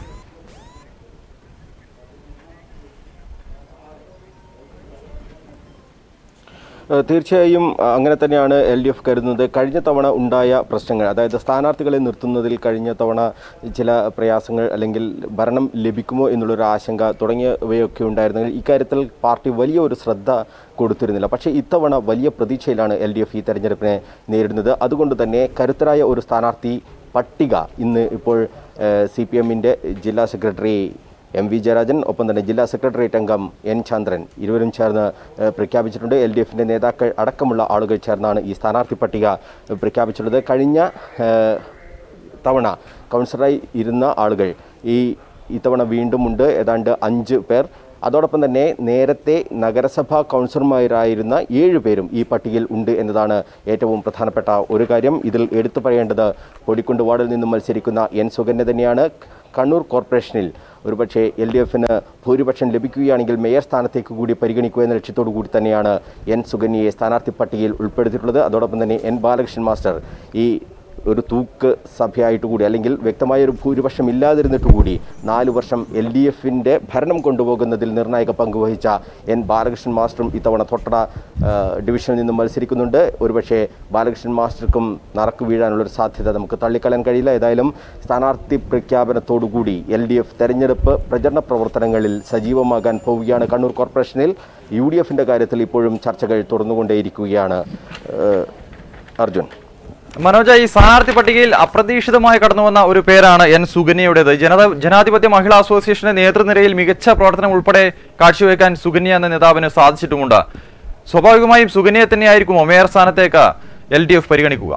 ഏഹ് തീർച്ചയായും അഹ് അങ്ങനെ തന്നെയാണ് എൽ ഡി എഫ് കരുതുന്നത് കഴിഞ്ഞ തവണ ഉണ്ടായ പ്രശ്നങ്ങൾ അതായത് സ്ഥാനാർത്ഥികളെ നിർത്തുന്നതിൽ കഴിഞ്ഞ തവണ ചില പ്രയാസങ്ങൾ അല്ലെങ്കിൽ ഭരണം ലഭിക്കുമോ എന്നുള്ളൊരു ആശങ്ക തുടങ്ങിയവയൊക്കെ ഉണ്ടായിരുന്നെങ്കിൽ ഇക്കാര്യത്തിൽ പാർട്ടി വലിയ ഒരു ശ്രദ്ധ കൊടുത്തിരുന്നില്ല പക്ഷേ ഇത്തവണ വലിയ പ്രതീക്ഷയിലാണ് എൽ ഡി എഫ് ഈ തെരഞ്ഞെടുപ്പിനെ നേരിടുന്നത് അതുകൊണ്ട് തന്നെ കരുത്തരായ ഒരു സ്ഥാനാർത്ഥി പട്ടിക ഇന്ന് ഇപ്പോൾ സി പി എമ്മിൻ്റെ ജില്ലാ സെക്രട്ടറി എം വി ജയരാജൻ ഒപ്പം തന്നെ ജില്ലാ സെക്രട്ടേറിയറ്റ് അംഗം എൻ ചന്ദ്രൻ ഇരുവരും ചേർന്ന് ഏഹ്, പ്രഖ്യാപിച്ചിട്ടുണ്ട് എൽ ഡി എഫിൻ്റെ നേതാക്കൾ അടക്കമുള്ള ആളുകൾ ചേർന്നാണ് ഈ സ്ഥാനാർത്ഥി പട്ടിക ഏഹ്, പ്രഖ്യാപിച്ചിട്ടുള്ളത് കഴിഞ്ഞ ഏഹ്, തവണ കൗൺസിലറായി ഇരുന്ന ആളുകൾ ഈ ഇത്തവണ വീണ്ടുമുണ്ട് ഏതാണ്ട് അഞ്ച് പേർ അതോടൊപ്പം തന്നെ നേരത്തെ നഗരസഭാ കൗൺസിലർമാരായിരുന്ന ഏഴ് പേരും ഈ പട്ടികയിൽ ഉണ്ട് എന്നതാണ് ഏറ്റവും പ്രധാനപ്പെട്ട ഒരു കാര്യം ഇതിൽ എടുത്തു പറയേണ്ടത് പൊടിക്കുണ്ട് വാർഡിൽ നിന്നും മത്സരിക്കുന്ന എൻ സുകന്യ തന്നെയാണ് കണ്ണൂർ കോർപ്പറേഷനിൽ ഒരുപക്ഷെ എൽ ഡി എഫിന് ഭൂരിപക്ഷം ലഭിക്കുകയാണെങ്കിൽ മേയർ സ്ഥാനത്തേക്ക് കൂടി പരിഗണിക്കുക എന്ന ലക്ഷ്യത്തോടു കൂടി തന്നെയാണ് എൻ സുകന്യയെ സ്ഥാനാർത്ഥി പട്ടികയിൽ ഉൾപ്പെടുത്തിയിട്ടുള്ളത് അതോടൊപ്പം തന്നെ എൻ ബാലകൃഷ്ണൻ മാസ്റ്റർ ഈ ഒരു തൂക്ക് സഭയായിട്ട് കൂടി അല്ലെങ്കിൽ വ്യക്തമായ ഒരു ഭൂരിപക്ഷം ഇല്ലാതിരുന്നിട്ട് കൂടി നാല് വർഷം എൽ ഡി എഫിൻ്റെ ഭരണം കൊണ്ടുപോകുന്നതിൽ നിർണായക പങ്ക് വഹിച്ച എൻ ബാലകൃഷ്ണൻ മാസ്റ്ററും ഇത്തവണ തൊട്ടട ആ, ഡിവിഷനിൽ നിന്ന് മത്സരിക്കുന്നുണ്ട് ഒരുപക്ഷെ ബാലകൃഷ്ണൻ മാസ്റ്റർക്കും നറക്ക് വീഴാനുള്ളൊരു സാധ്യത നമുക്ക് തള്ളിക്കളയാൻ കഴിയില്ല ഏതായാലും സ്ഥാനാർത്ഥി പ്രഖ്യാപനത്തോടുകൂടി എൽ ഡി എഫ് തെരഞ്ഞെടുപ്പ് പ്രചരണ പ്രവർത്തനങ്ങളിൽ സജീവമാകാൻ പോവുകയാണ് കണ്ണൂർ കോർപ്പറേഷനിൽ യു ഡി എഫിൻ്റെ കാര്യത്തിൽ ഇപ്പോഴും ചർച്ചകൾ തുടർന്നുകൊണ്ടേയിരിക്കുകയാണ് ഏഹ്, അർജുൻ മനോജ ഈ സ്ഥാനാർത്ഥി പട്ടികയിൽ അപ്രതീക്ഷിതമായി കടന്നുവന്ന ഒരു പേരാണ് എൻ സുകന്യയുടേത് ജനത ജനാധിപത്യ മഹിളാ അസോസിയേഷന്റെ നേതൃനിരയിൽ മികച്ച പ്രവർത്തനം ഉൾപ്പെടെ കാഴ്ചവെക്കാൻ സുകന്യ എന്ന നേതാവിന് സാധിച്ചിട്ടുമുണ്ട് സ്വാഭാവികമായും സുകന്യയെ തന്നെയായിരിക്കുമോ മേയർ സ്ഥാനത്തേക്ക് എൽ ഡി എഫ് പരിഗണിക്കുക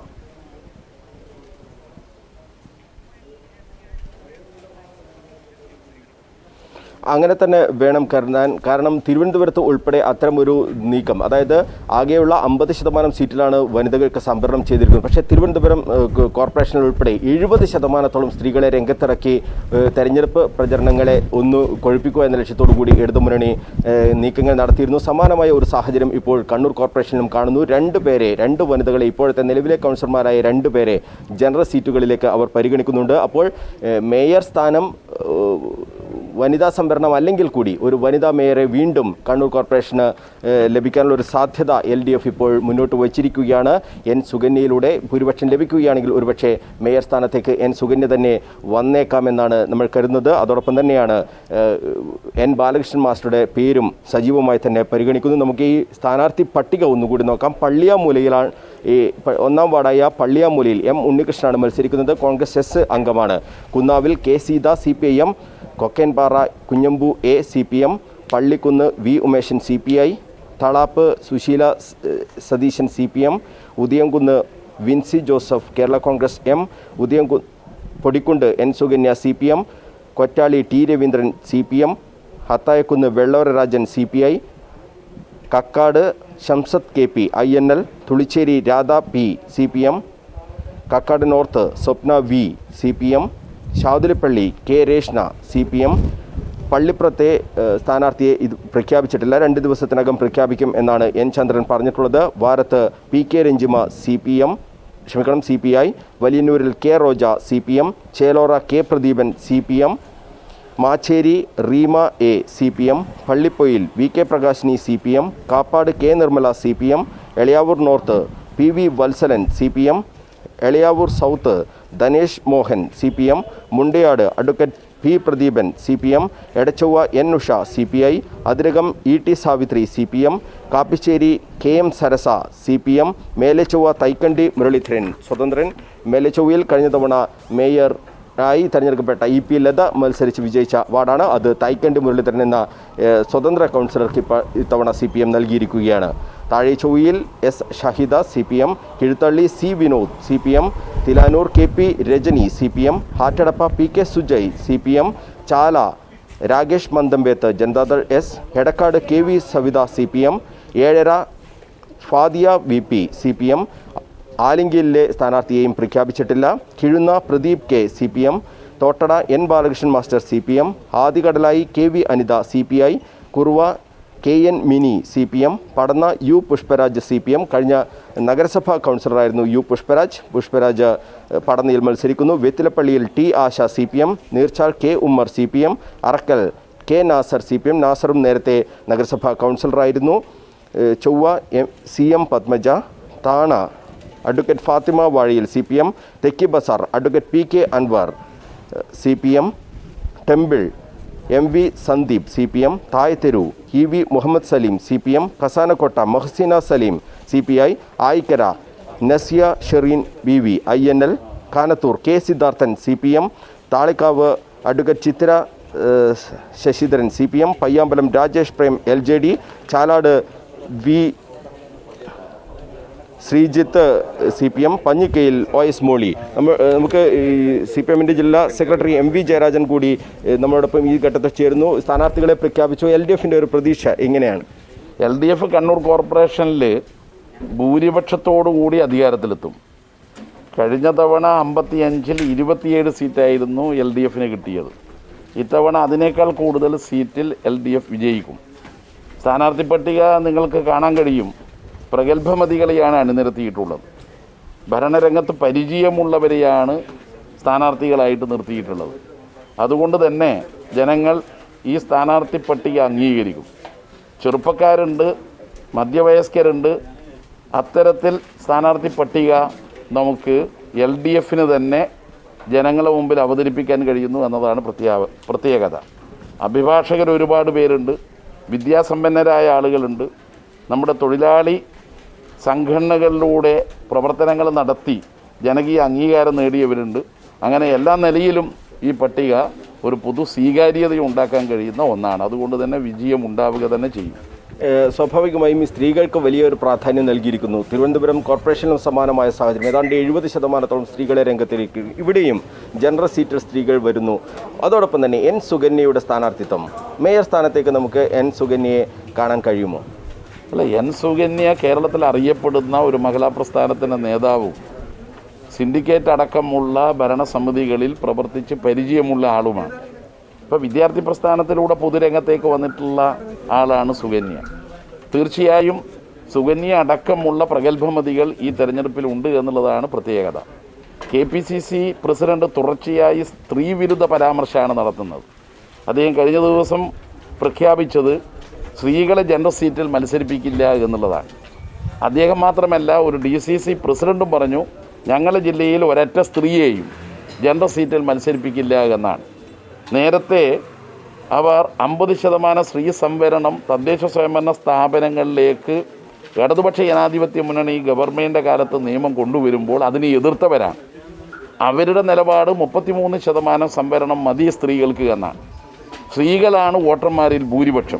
അങ്ങനെ തന്നെ വേണം കരുതാൻ കാരണം തിരുവനന്തപുരത്ത് ഉൾപ്പെടെ അത്തരമൊരു നീക്കം അതായത് ആകെയുള്ള അമ്പത് ശതമാനം സീറ്റിലാണ് വനിതകൾക്ക് സംവരണം ചെയ്തിരിക്കുന്നത് പക്ഷേ തിരുവനന്തപുരം ഏഹ്, കോ- കോർപ്പറേഷനിൽ ഉൾപ്പെടെ എഴുപത് ശതമാനത്തോളം സ്ത്രീകളെ രംഗത്തിറക്കി ഏഹ്, തെരഞ്ഞെടുപ്പ് പ്രചരണങ്ങളെ ഒന്ന് കൊഴുപ്പിക്കുക എന്ന ലക്ഷ്യത്തോടു കൂടി ഇടതുമുന്നണി ഏഹ്, നീക്കങ്ങൾ നടത്തിയിരുന്നു സമാനമായ ഒരു സാഹചര്യം ഇപ്പോൾ കണ്ണൂർ കോർപ്പറേഷനിലും കാണുന്നു രണ്ട് പേരെ രണ്ട് വനിതകളെ ഇപ്പോഴത്തെ നിലവിലെ കൗൺസിലർമാരായ രണ്ട് പേരെ ജനറൽ സീറ്റുകളിലേക്ക് അവർ പരിഗണിക്കുന്നുണ്ട് അപ്പോൾ ഏഹ്, മേയർ സ്ഥാനം ഏഹ്, വനിതാ സംവരണം അല്ലെങ്കിൽ കൂടി ഒരു വനിതാ മേയറെ വീണ്ടും കണ്ണൂർ കോർപ്പറേഷന് ഏഹ്, ലഭിക്കാനുള്ള ഒരു സാധ്യത എൽ ഡി എഫ് ഇപ്പോൾ മുന്നോട്ട് വച്ചിരിക്കുകയാണ് എൻ സുകന്യയിലൂടെ ഭൂരിപക്ഷം ലഭിക്കുകയാണെങ്കിൽ ഒരുപക്ഷെ മേയർ സ്ഥാനത്തേക്ക് എൻ സുകന്യ തന്നെ വന്നേക്കാമെന്നാണ് നമ്മൾ കരുതുന്നത് അതോടൊപ്പം തന്നെയാണ് ഏഹ്, എൻ ബാലകൃഷ്ണൻ മാസ്റ്ററുടെ പേരും സജീവമായി തന്നെ പരിഗണിക്കുന്നു നമുക്ക് ഈ സ്ഥാനാർത്ഥി പട്ടിക ഒന്നുകൂടി നോക്കാം പള്ളിയാമൂലയിലാണ് ഈ പ- ഒന്നാം വാർഡായ പള്ളിയാമൂലയിൽ എം ഉണ്ണികൃഷ്ണനാണ് മത്സരിക്കുന്നത് കോൺഗ്രസ് എസ് അംഗമാണ് കുന്നാവിൽ K Seetha C P I M Kokkenpara Kunhambu A C P M Pallikkunnu V Umeshan C P I Thalap Susheela സ്- ഏഹ് Satheesan C P M Udayamkunnu Vincy Joseph Kerala Congress M ഉദയംകു Podikkundu N Sukanya C P M Kottali T Raveendran C P M Athayakkunnu Vellora Rajan C P I Kakkad Shamsath K P I N L Thulicheri Radha P C P M Kakkad north Swapna V C P M Shadulipalli K Reshna C P M പള്ളിപ്പുറത്തെ ഏഹ്, സ്ഥാനാർത്ഥിയെ ഇത് പ്രഖ്യാപിച്ചിട്ടില്ല രണ്ട് ദിവസത്തിനകം പ്രഖ്യാപിക്കും എന്നാണ് എൻ ചന്ദ്രൻ പറഞ്ഞിട്ടുള്ളത് വാരത്ത് P K Ranjima C P M ക്ഷമിക്കണം സി പി ഐ വലിയന്നൂരിൽ K Roja C P M Chelora K Pradeepan C P M Macheri Reema A C P M Pallipoyil V K Prakashini C P M Kappad K Nirmala C P M Elayavoor north P V Valsalan C P M Elayavoor south Dhanesh Mohan C P M Mundayad advocate P Pradeepan C P M Edachovva N Usha C P I Athirakam E T Savithri C P M Kappissery K M Sarasa C P M Melechovva Thaikandi Muraleedharan സ്വതന്ത്രൻ മേലെച്ചൊവ്വയിൽ കഴിഞ്ഞ തവണ mayor ആയി തെരഞ്ഞെടുക്കപ്പെട്ട E P Latha മത്സരിച്ച് വിജയിച്ച വാർഡാണ് അത് തൈക്കണ്ടി മുരളീധരൻ എന്ന ഏഹ്, സ്വതന്ത്ര കൗൺസിലർക്ക് ഇപ്പോൾ ഇത്തവണ സി പി എം നൽകിയിരിക്കുകയാണ് താഴെ ചൊവ്വയിൽ S Shahida C P M Kizhuthalli C Vinod C P M Thilanur K P Rajani C P M Attadappa P K Sujay C P M Chala Rakesh Mandambeth Janata Dal S Edakkad K V Savitha C P M Ezhara Fadiya V P C P M ആലിംഗിലെ സ്ഥാനാർത്ഥിയെയും പ്രഖ്യാപിച്ചിട്ടില്ല Kizhunna Pradeep K C P M Thottada N Balakrishnan master C P M Adikadalayi K V Anitha C P I Kuruva K N Mini C P M Padanna U Pushparaj C P M കഴിഞ്ഞ നഗരസഭാ കൗൺസിലറായിരുന്നു U Pushparaj Pushparaj ഏഹ്, പടന്നയിൽ മത്സരിക്കുന്നു വെത്തിലപ്പള്ളിയിൽ T Asha C P M Neerchal K Ummer C P M Arakkal K Nasar C P M നാസറും നേരത്തെ നഗരസഭാ കൗൺസിലറായിരുന്നു ഏഹ്, ചൊവ്വ M C M Padmaja Thana advocate Fathima Vazhiyil C P M Thekki Bazar advocate P K Anwar C P M Temple M V Sandeep C P M Thaitheru E V Muhammad Saleem C P M Kasanakotta Mahseena Saleem C P I Ayikkara Nasiya Shereen B V I N L Kanathur K Sidharthan C P M Thalikavu advocate Chithra ഏഹ്, Sasidharan C P M Payyambalam Rajesh Prem L J D Chalad V Sreejith C P M Panjikkayil O S Moly നമ്മൾ ഏഹ് നമുക്ക് ഈ C P എമ്മിൻ്റെ ജില്ലാ secretary M V Jayarajan കൂടി ഏഹ് നമ്മളോടൊപ്പം ഈ ഘട്ടത്തിൽ ചേരുന്നു സ്ഥാനാർത്ഥികളെ പ്രഖ്യാപിച്ചു എൽ ഡി എഫിൻ്റെ ഒരു പ്രതീക്ഷ എങ്ങനെയാണ് എൽ ഡി എഫ് കണ്ണൂർ കോർപ്പറേഷനിൽ ഭൂരിപക്ഷത്തോടു കൂടി അധികാരത്തിലെത്തും കഴിഞ്ഞ തവണ അമ്പത്തിയഞ്ചിൽ ഇരുപത്തിയേഴ് സീറ്റായിരുന്നു എൽ ഡി എഫിന് കിട്ടിയത് ഇത്തവണ അതിനേക്കാൾ കൂടുതൽ സീറ്റിൽ എൽ ഡി എഫ് വിജയിക്കും സ്ഥാനാർത്ഥി പട്ടിക നിങ്ങൾക്ക് കാണാൻ കഴിയും പ്രഗത്ഭമതികളെയാണ് അണിനിരത്തിയിട്ടുള്ളത് ഭരണരംഗത്ത് പരിചയമുള്ളവരെയാണ് സ്ഥാനാർത്ഥികളായിട്ട് നിർത്തിയിട്ടുള്ളത് അതുകൊണ്ട് തന്നെ ജനങ്ങൾ ഈ സ്ഥാനാർത്ഥി പട്ടിക അംഗീകരിക്കും ചെറുപ്പക്കാരുണ്ട് മധ്യവയസ്കരുണ്ട് അത്തരത്തിൽ സ്ഥാനാർത്ഥി പട്ടിക നമുക്ക് എൽ ഡി എഫിന് തന്നെ ജനങ്ങളെ മുമ്പിൽ അവതരിപ്പിക്കാൻ കഴിയുന്നു എന്നതാണ് പ്രത്യാ പ്രത്യേകത അഭിഭാഷകർ ഒരുപാട് പേരുണ്ട് വിദ്യാസമ്പന്നരായ ആളുകളുണ്ട് നമ്മുടെ തൊഴിലാളി സംഘടനകളിലൂടെ പ്രവർത്തനങ്ങൾ നടത്തി ജനകീയ അംഗീകാരം നേടിയവരുണ്ട് അങ്ങനെ എല്ലാ നിലയിലും ഈ പട്ടിക ഒരു പൊതു സ്വീകാര്യത ഉണ്ടാക്കാൻ കഴിയുന്ന ഒന്നാണ് അതുകൊണ്ട് തന്നെ വിജയം ഉണ്ടാവുക തന്നെ ചെയ്യും ഏഹ് സ്വാഭാവികമായും ഈ സ്ത്രീകൾക്ക് വലിയൊരു പ്രാധാന്യം നൽകിയിരിക്കുന്നു തിരുവനന്തപുരം കോർപ്പറേഷനിലും സമാനമായ സാഹചര്യം ഏതാണ്ട് എഴുപത് ശതമാനത്തോളം സ്ത്രീകളെ രംഗത്തിലേക്ക് ഇവിടെയും ജനറൽ സീറ്റിൽ സ്ത്രീകൾ വരുന്നു അതോടൊപ്പം തന്നെ എൻ സുകന്യയുടെ സ്ഥാനാർത്ഥിത്വം മേയർ സ്ഥാനത്തേക്ക് നമുക്ക് എൻ സുകന്യയെ കാണാൻ കഴിയുമോ അല്ല എൻ സുകന്യ കേരളത്തിൽ അറിയപ്പെടുന്ന ഒരു മഹിളാ പ്രസ്ഥാനത്തിൻ്റെ നേതാവും സിൻഡിക്കേറ്റ് അടക്കമുള്ള ഭരണസമിതികളിൽ പ്രവർത്തിച്ച് പരിചയമുള്ള ആളുമാണ് ഇപ്പോൾ വിദ്യാർത്ഥി പ്രസ്ഥാനത്തിലൂടെ പൊതുരംഗത്തേക്ക് വന്നിട്ടുള്ള ആളാണ് സുകന്യ തീർച്ചയായും സുകന്യ അടക്കമുള്ള പ്രഗത്ഭമതികൾ ഈ തെരഞ്ഞെടുപ്പിൽ ഉണ്ട് എന്നുള്ളതാണ് പ്രത്യേകത K P C C president തുടർച്ചയായി സ്ത്രീവിരുദ്ധ പരാമർശമാണ് നടത്തുന്നത് അദ്ദേഹം കഴിഞ്ഞ ദിവസം പ്രഖ്യാപിച്ചത് സ്ത്രീകളെ ജനറൽ സീറ്റിൽ മത്സരിപ്പിക്കില്ല എന്നുള്ളതാണ് അദ്ദേഹം മാത്രമല്ല ഒരു ഡി സി സി പ്രസിഡൻറ്റും പറഞ്ഞു ഞങ്ങളുടെ ജില്ലയിൽ ഒരൊറ്റ സ്ത്രീയെയും ജനറൽ സീറ്റിൽ മത്സരിപ്പിക്കില്ല എന്നാണ് നേരത്തെ അവർ അമ്പത് ശതമാനം സ്ത്രീ സംവരണം തദ്ദേശ സ്വയംഭരണ സ്ഥാപനങ്ങളിലേക്ക് ഇടതുപക്ഷ ജനാധിപത്യ മുന്നണി ഗവൺമെൻറ്റിൻ്റെ കാലത്ത് നിയമം കൊണ്ടുവരുമ്പോൾ അതിനെ എതിർത്തവരാണ് അവരുടെ നിലപാട് മുപ്പത്തിമൂന്ന് ശതമാനം സംവരണം മതി സ്ത്രീകൾക്ക് എന്നാണ് സ്ത്രീകളാണ് വോട്ടർമാരിൽ ഭൂരിപക്ഷം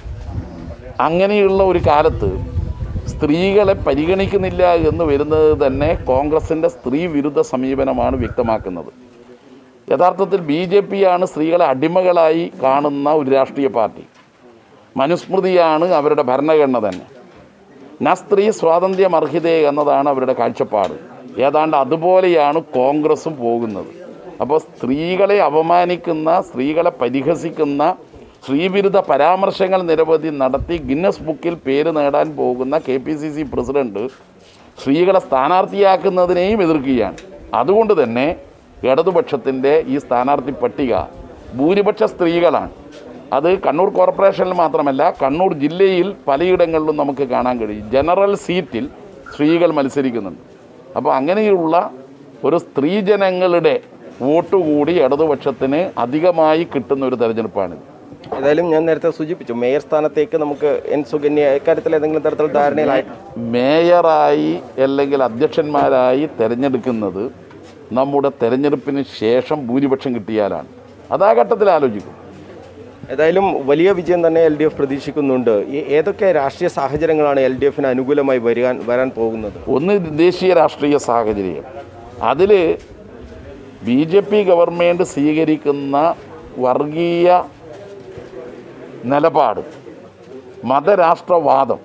അങ്ങനെയുള്ള ഒരു കാലത്ത് സ്ത്രീകളെ പരിഗണിക്കുന്നില്ല എന്ന് വരുന്നത് തന്നെ കോൺഗ്രസിൻ്റെ സ്ത്രീ വിരുദ്ധ സമീപനമാണ് വ്യക്തമാക്കുന്നത് യഥാർത്ഥത്തിൽ ബി ജെ പിയാണ് സ്ത്രീകളെ അടിമകളായി കാണുന്ന ഒരു രാഷ്ട്രീയ പാർട്ടി മനുസ്മൃതിയാണ് അവരുടെ ഭരണഘടന തന്നെ ന സ്ത്രീ സ്വാതന്ത്ര്യം അർഹിതേ എന്നതാണ് അവരുടെ കാഴ്ചപ്പാട് ഏതാണ്ട് അതുപോലെയാണ് കോൺഗ്രസും പോകുന്നത് അപ്പോൾ സ്ത്രീകളെ അപമാനിക്കുന്ന സ്ത്രീകളെ പരിഹസിക്കുന്ന സ്ത്രീവിരുദ്ധ പരാമർശങ്ങൾ നിരവധി നടത്തി ഗിന്നസ് ബുക്കിൽ പേര് നേടാൻ പോകുന്ന K P C C president സ്ത്രീകളെ സ്ഥാനാർത്ഥിയാക്കുന്നതിനെയും എതിർക്കുകയാണ് അതുകൊണ്ട് തന്നെ ഇടതുപക്ഷത്തിൻ്റെ ഈ സ്ഥാനാർത്ഥി പട്ടിക ഭൂരിപക്ഷ സ്ത്രീകളാണ് അത് കണ്ണൂർ കോർപ്പറേഷനിൽ മാത്രമല്ല കണ്ണൂർ ജില്ലയിൽ പലയിടങ്ങളിലും നമുക്ക് കാണാൻ കഴിയും ജനറൽ സീറ്റിൽ സ്ത്രീകൾ മത്സരിക്കുന്നുണ്ട് അപ്പോൾ അങ്ങനെയുള്ള ഒരു സ്ത്രീജനങ്ങളുടെ വോട്ട് കൂടി ഇടതുപക്ഷത്തിന് അധികമായി കിട്ടുന്ന ഒരു തെരഞ്ഞെടുപ്പാണിത് ഏതായാലും ഞാൻ നേരത്തെ സൂചിപ്പിച്ചു മേയർ സ്ഥാനത്തേക്ക് നമുക്ക് എൻ സുകന്യ ഇക്കാര്യത്തിൽ ഏതെങ്കിലും തരത്തിൽ ധാരണയിലായി മേയറായി അല്ലെങ്കിൽ അധ്യക്ഷന്മാരായി തിരഞ്ഞെടുക്കുന്നത് നമ്മുടെ തെരഞ്ഞെടുപ്പിന് ശേഷം ഭൂരിപക്ഷം കിട്ടിയാലാണ് അത് ആ ഘട്ടത്തിൽ ആലോചിക്കും ഏതായാലും വലിയ വിജയം തന്നെ എൽ ഡി എഫ് പ്രതീക്ഷിക്കുന്നുണ്ട് ഈ ഏതൊക്കെ രാഷ്ട്രീയ സാഹചര്യങ്ങളാണ് എൽ ഡി എഫിന് അനുകൂലമായി വരാൻ വരാൻ പോകുന്നത് ഒന്ന് ദേശീയ രാഷ്ട്രീയ സാഹചര്യം അതിൽ ബി ജെ പി ഗവൺമെൻറ് സ്വീകരിക്കുന്ന വർഗീയ നിലപാട് മതരാഷ്ട്രവാദം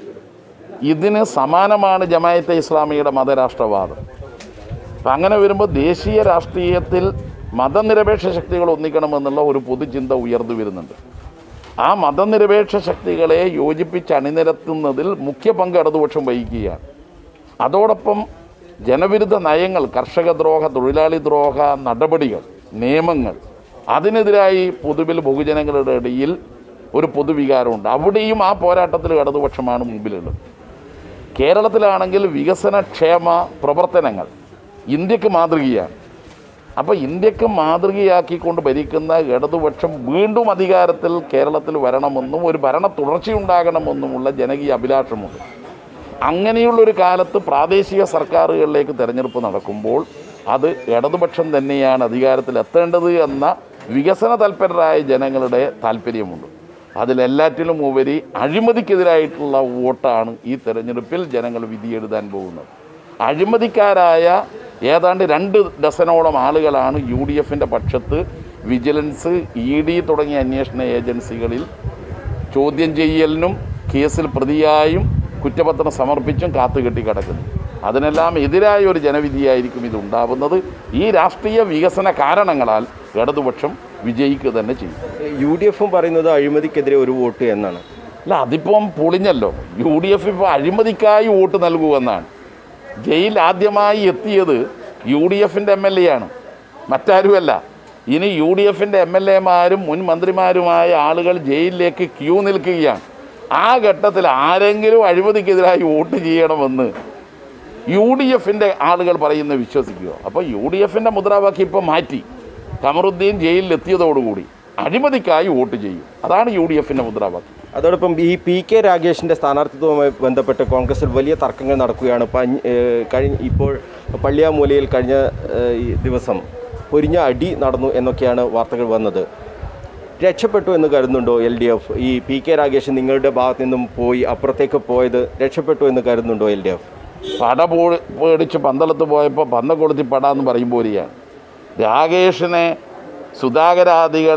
ഇതിന് സമാനമാണ് ജമായത്തെ ഇസ്ലാമിയുടെ മതരാഷ്ട്രവാദം അപ്പം അങ്ങനെ വരുമ്പോൾ ദേശീയ രാഷ്ട്രീയത്തിൽ മതനിരപേക്ഷ ശക്തികൾ ഒന്നിക്കണമെന്നുള്ള ഒരു പൊതുചിന്ത ഉയർന്നു വരുന്നുണ്ട് ആ മതനിരപേക്ഷ ശക്തികളെ യോജിപ്പിച്ച് അണിനിരത്തുന്നതിൽ മുഖ്യ പങ്ക് ഇടതുപക്ഷം വഹിക്കുകയാണ് അതോടൊപ്പം ജനവിരുദ്ധ നയങ്ങൾ കർഷക ദ്രോഹ തൊഴിലാളി ദ്രോഹ നടപടികൾ നിയമങ്ങൾ അതിനെതിരായി പൊതുവിൽ ബഹുജനങ്ങളുടെ ഇടയിൽ ഒരു പൊതുവികാരമുണ്ട് അവിടെയും ആ പോരാട്ടത്തിൽ ഇടതുപക്ഷമാണ് മുമ്പിലുള്ളത് കേരളത്തിലാണെങ്കിൽ വികസനക്ഷേമ പ്രവർത്തനങ്ങൾ ഇന്ത്യക്ക് മാതൃകയാണ് അപ്പോൾ ഇന്ത്യക്ക് മാതൃകയാക്കിക്കൊണ്ട് ഭരിക്കുന്ന ഇടതുപക്ഷം വീണ്ടും അധികാരത്തിൽ കേരളത്തിൽ വരണമെന്നും ഒരു ഭരണ തുടർച്ചയുണ്ടാകണമെന്നുമുള്ള ജനകീയ അഭിലാഷമുണ്ട് അങ്ങനെയുള്ളൊരു കാലത്ത് പ്രാദേശിക സർക്കാരുകളിലേക്ക് തിരഞ്ഞെടുപ്പ് നടക്കുമ്പോൾ അത് ഇടതുപക്ഷം തന്നെയാണ് അധികാരത്തിൽ എത്തേണ്ടത് എന്ന വികസന തൽപരരായ ജനങ്ങളുടെ താല്പര്യമുണ്ട് അതിലെല്ലാറ്റിലും ഉപരി അഴിമതിക്കെതിരായിട്ടുള്ള വോട്ടാണ് ഈ തെരഞ്ഞെടുപ്പിൽ ജനങ്ങൾ വിധിയെഴുതാൻ പോകുന്നത് അഴിമതിക്കാരായ ഏതാണ്ട് രണ്ട് ഡസനോളം ആളുകളാണ് യു ഡി എഫിൻ്റെ പക്ഷത്ത് വിജിലൻസ് ഇ ഡി തുടങ്ങിയ അന്വേഷണ ഏജൻസികളിൽ ചോദ്യം ചെയ്യലിനും കേസിൽ പ്രതിയായും കുറ്റപത്രം സമർപ്പിച്ചും കാത്തുകെട്ടി കിടക്കുന്നു അതിനെല്ലാം എതിരായ ഒരു ജനവിധിയായിരിക്കും ഇത് ഉണ്ടാവുന്നത് ഈ രാഷ്ട്രീയ വികസന കാരണങ്ങളാൽ ഇടതുപക്ഷം വിജയിക്കുക തന്നെ ചെയ്യും യു ഡി എഫും പറയുന്നത് അഴിമതിക്കെതിരെ ഒരു വോട്ട് എന്നാണ് അല്ല അതിപ്പം പൊളിഞ്ഞല്ലോ യു ഡി എഫ് ഇപ്പോൾ അഴിമതിക്കായി വോട്ട് നൽകുമെന്നാണ് ജയിൽ ആദ്യമായി എത്തിയത് യു ഡി എഫിൻ്റെ എം എൽ എ ആണ് മറ്റാരുമല്ല ഇനി യു ഡി എഫിൻ്റെ എം എൽ എമാരും മുൻ മന്ത്രിമാരുമായ ആളുകൾ ജയിലിലേക്ക് ക്യൂ നിൽക്കുകയാണ് ആ ഘട്ടത്തിൽ ആരെങ്കിലും അഴിമതിക്കെതിരായി വോട്ട് ചെയ്യണമെന്ന് യു ഡി എഫിൻ്റെ ആളുകൾ പറയുന്നത് വിശ്വസിക്കുക അപ്പോൾ യു ഡി എഫിൻ്റെ മുദ്രാവാക്യം ഇപ്പോൾ മാറ്റി കമറുദ്ദീൻ ജയിലിൽ എത്തിയതോടുകൂടി അഴിമതിക്കായി വോട്ട് ചെയ്യും അതാണ് യു ഡി എഫിൻ്റെ മുദ്രാവാക്യം അതോടൊപ്പം ഈ പി കെ രാഗേഷിൻ്റെ സ്ഥാനാർത്ഥിത്വവുമായി ബന്ധപ്പെട്ട് കോൺഗ്രസിൽ വലിയ തർക്കങ്ങൾ നടക്കുകയാണ് പഞ്ഞ് ഏഹ് കഴിഞ്ഞ ഇപ്പോൾ പള്ളിയാമൂലയിൽ കഴിഞ്ഞ ഏഹ് ഈ ദിവസം പൊരിഞ്ഞ അടി നടന്നു എന്നൊക്കെയാണ് വാർത്തകൾ വന്നത് രക്ഷപ്പെട്ടു എന്ന് കരുതുന്നുണ്ടോ എൽ ഡി എഫ് ഈ പി കെ രാഗേഷ് നിങ്ങളുടെ ഭാഗത്ത് നിന്നും പോയി അപ്പുറത്തേക്ക് പോയത് രക്ഷപ്പെട്ടു എന്ന് കരുതുന്നുണ്ടോ എൽ ഡി എഫ് പട പോ പേടിച്ച് പന്തളത്ത് പോയപ്പോൾ പന്തം കൊളുത്തി പട എന്ന് പറയും പോലെയാണ് രാകേഷിനെ സുധാകരാദികൾ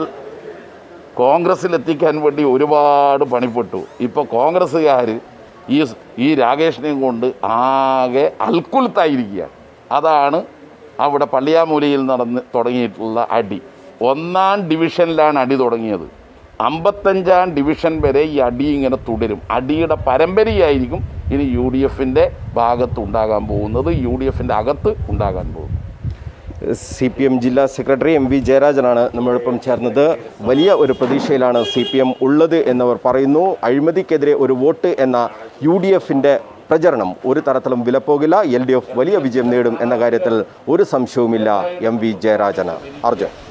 കോൺഗ്രസ്സിലെത്തിക്കാൻ വേണ്ടി ഒരുപാട് പണിപ്പെട്ടു ഇപ്പോൾ കോൺഗ്രസ്സുകാർ ഈ ഈ രാകേഷിനെയും കൊണ്ട് ആകെ അൽക്കുലത്തായിരിക്കുകയാണ് അതാണ് അവിടെ പള്ളിയാമൂലയിൽ നടന്ന് തുടങ്ങിയിട്ടുള്ള അടി ഒന്നാം ഡിവിഷനിലാണ് അടി തുടങ്ങിയത് അമ്പത്തഞ്ചാം ഡിവിഷൻ വരെ ഈ അടി ഇങ്ങനെ തുടരും അടിയുടെ പരമ്പരയായിരിക്കും ഇനി യു ഡി എഫിൻ്റെ ഭാഗത്ത് ഉണ്ടാകാൻ പോകുന്നത് യു ഡി എഫിൻ്റെ അകത്ത് ഉണ്ടാകാൻ പോകുന്നത് സി പി എം ജില്ലാ സെക്രട്ടറി എം വി ജയരാജനാണ് നമ്മളൊപ്പം ചേർന്നത് വലിയ ഒരു പ്രതീക്ഷയിലാണ് സി പി എം ഉള്ളത് എന്നവർ പറയുന്നു അഴിമതിക്കെതിരെ ഒരു വോട്ട് എന്ന യു ഡി എഫിൻ്റെ പ്രചരണം ഒരു തരത്തിലും വിലപ്പോകില്ല എൽ ഡി എഫ് വലിയ വിജയം നേടും എന്ന കാര്യത്തിൽ ഒരു സംശയവുമില്ല എം വി ജയരാജന് അർജുൻ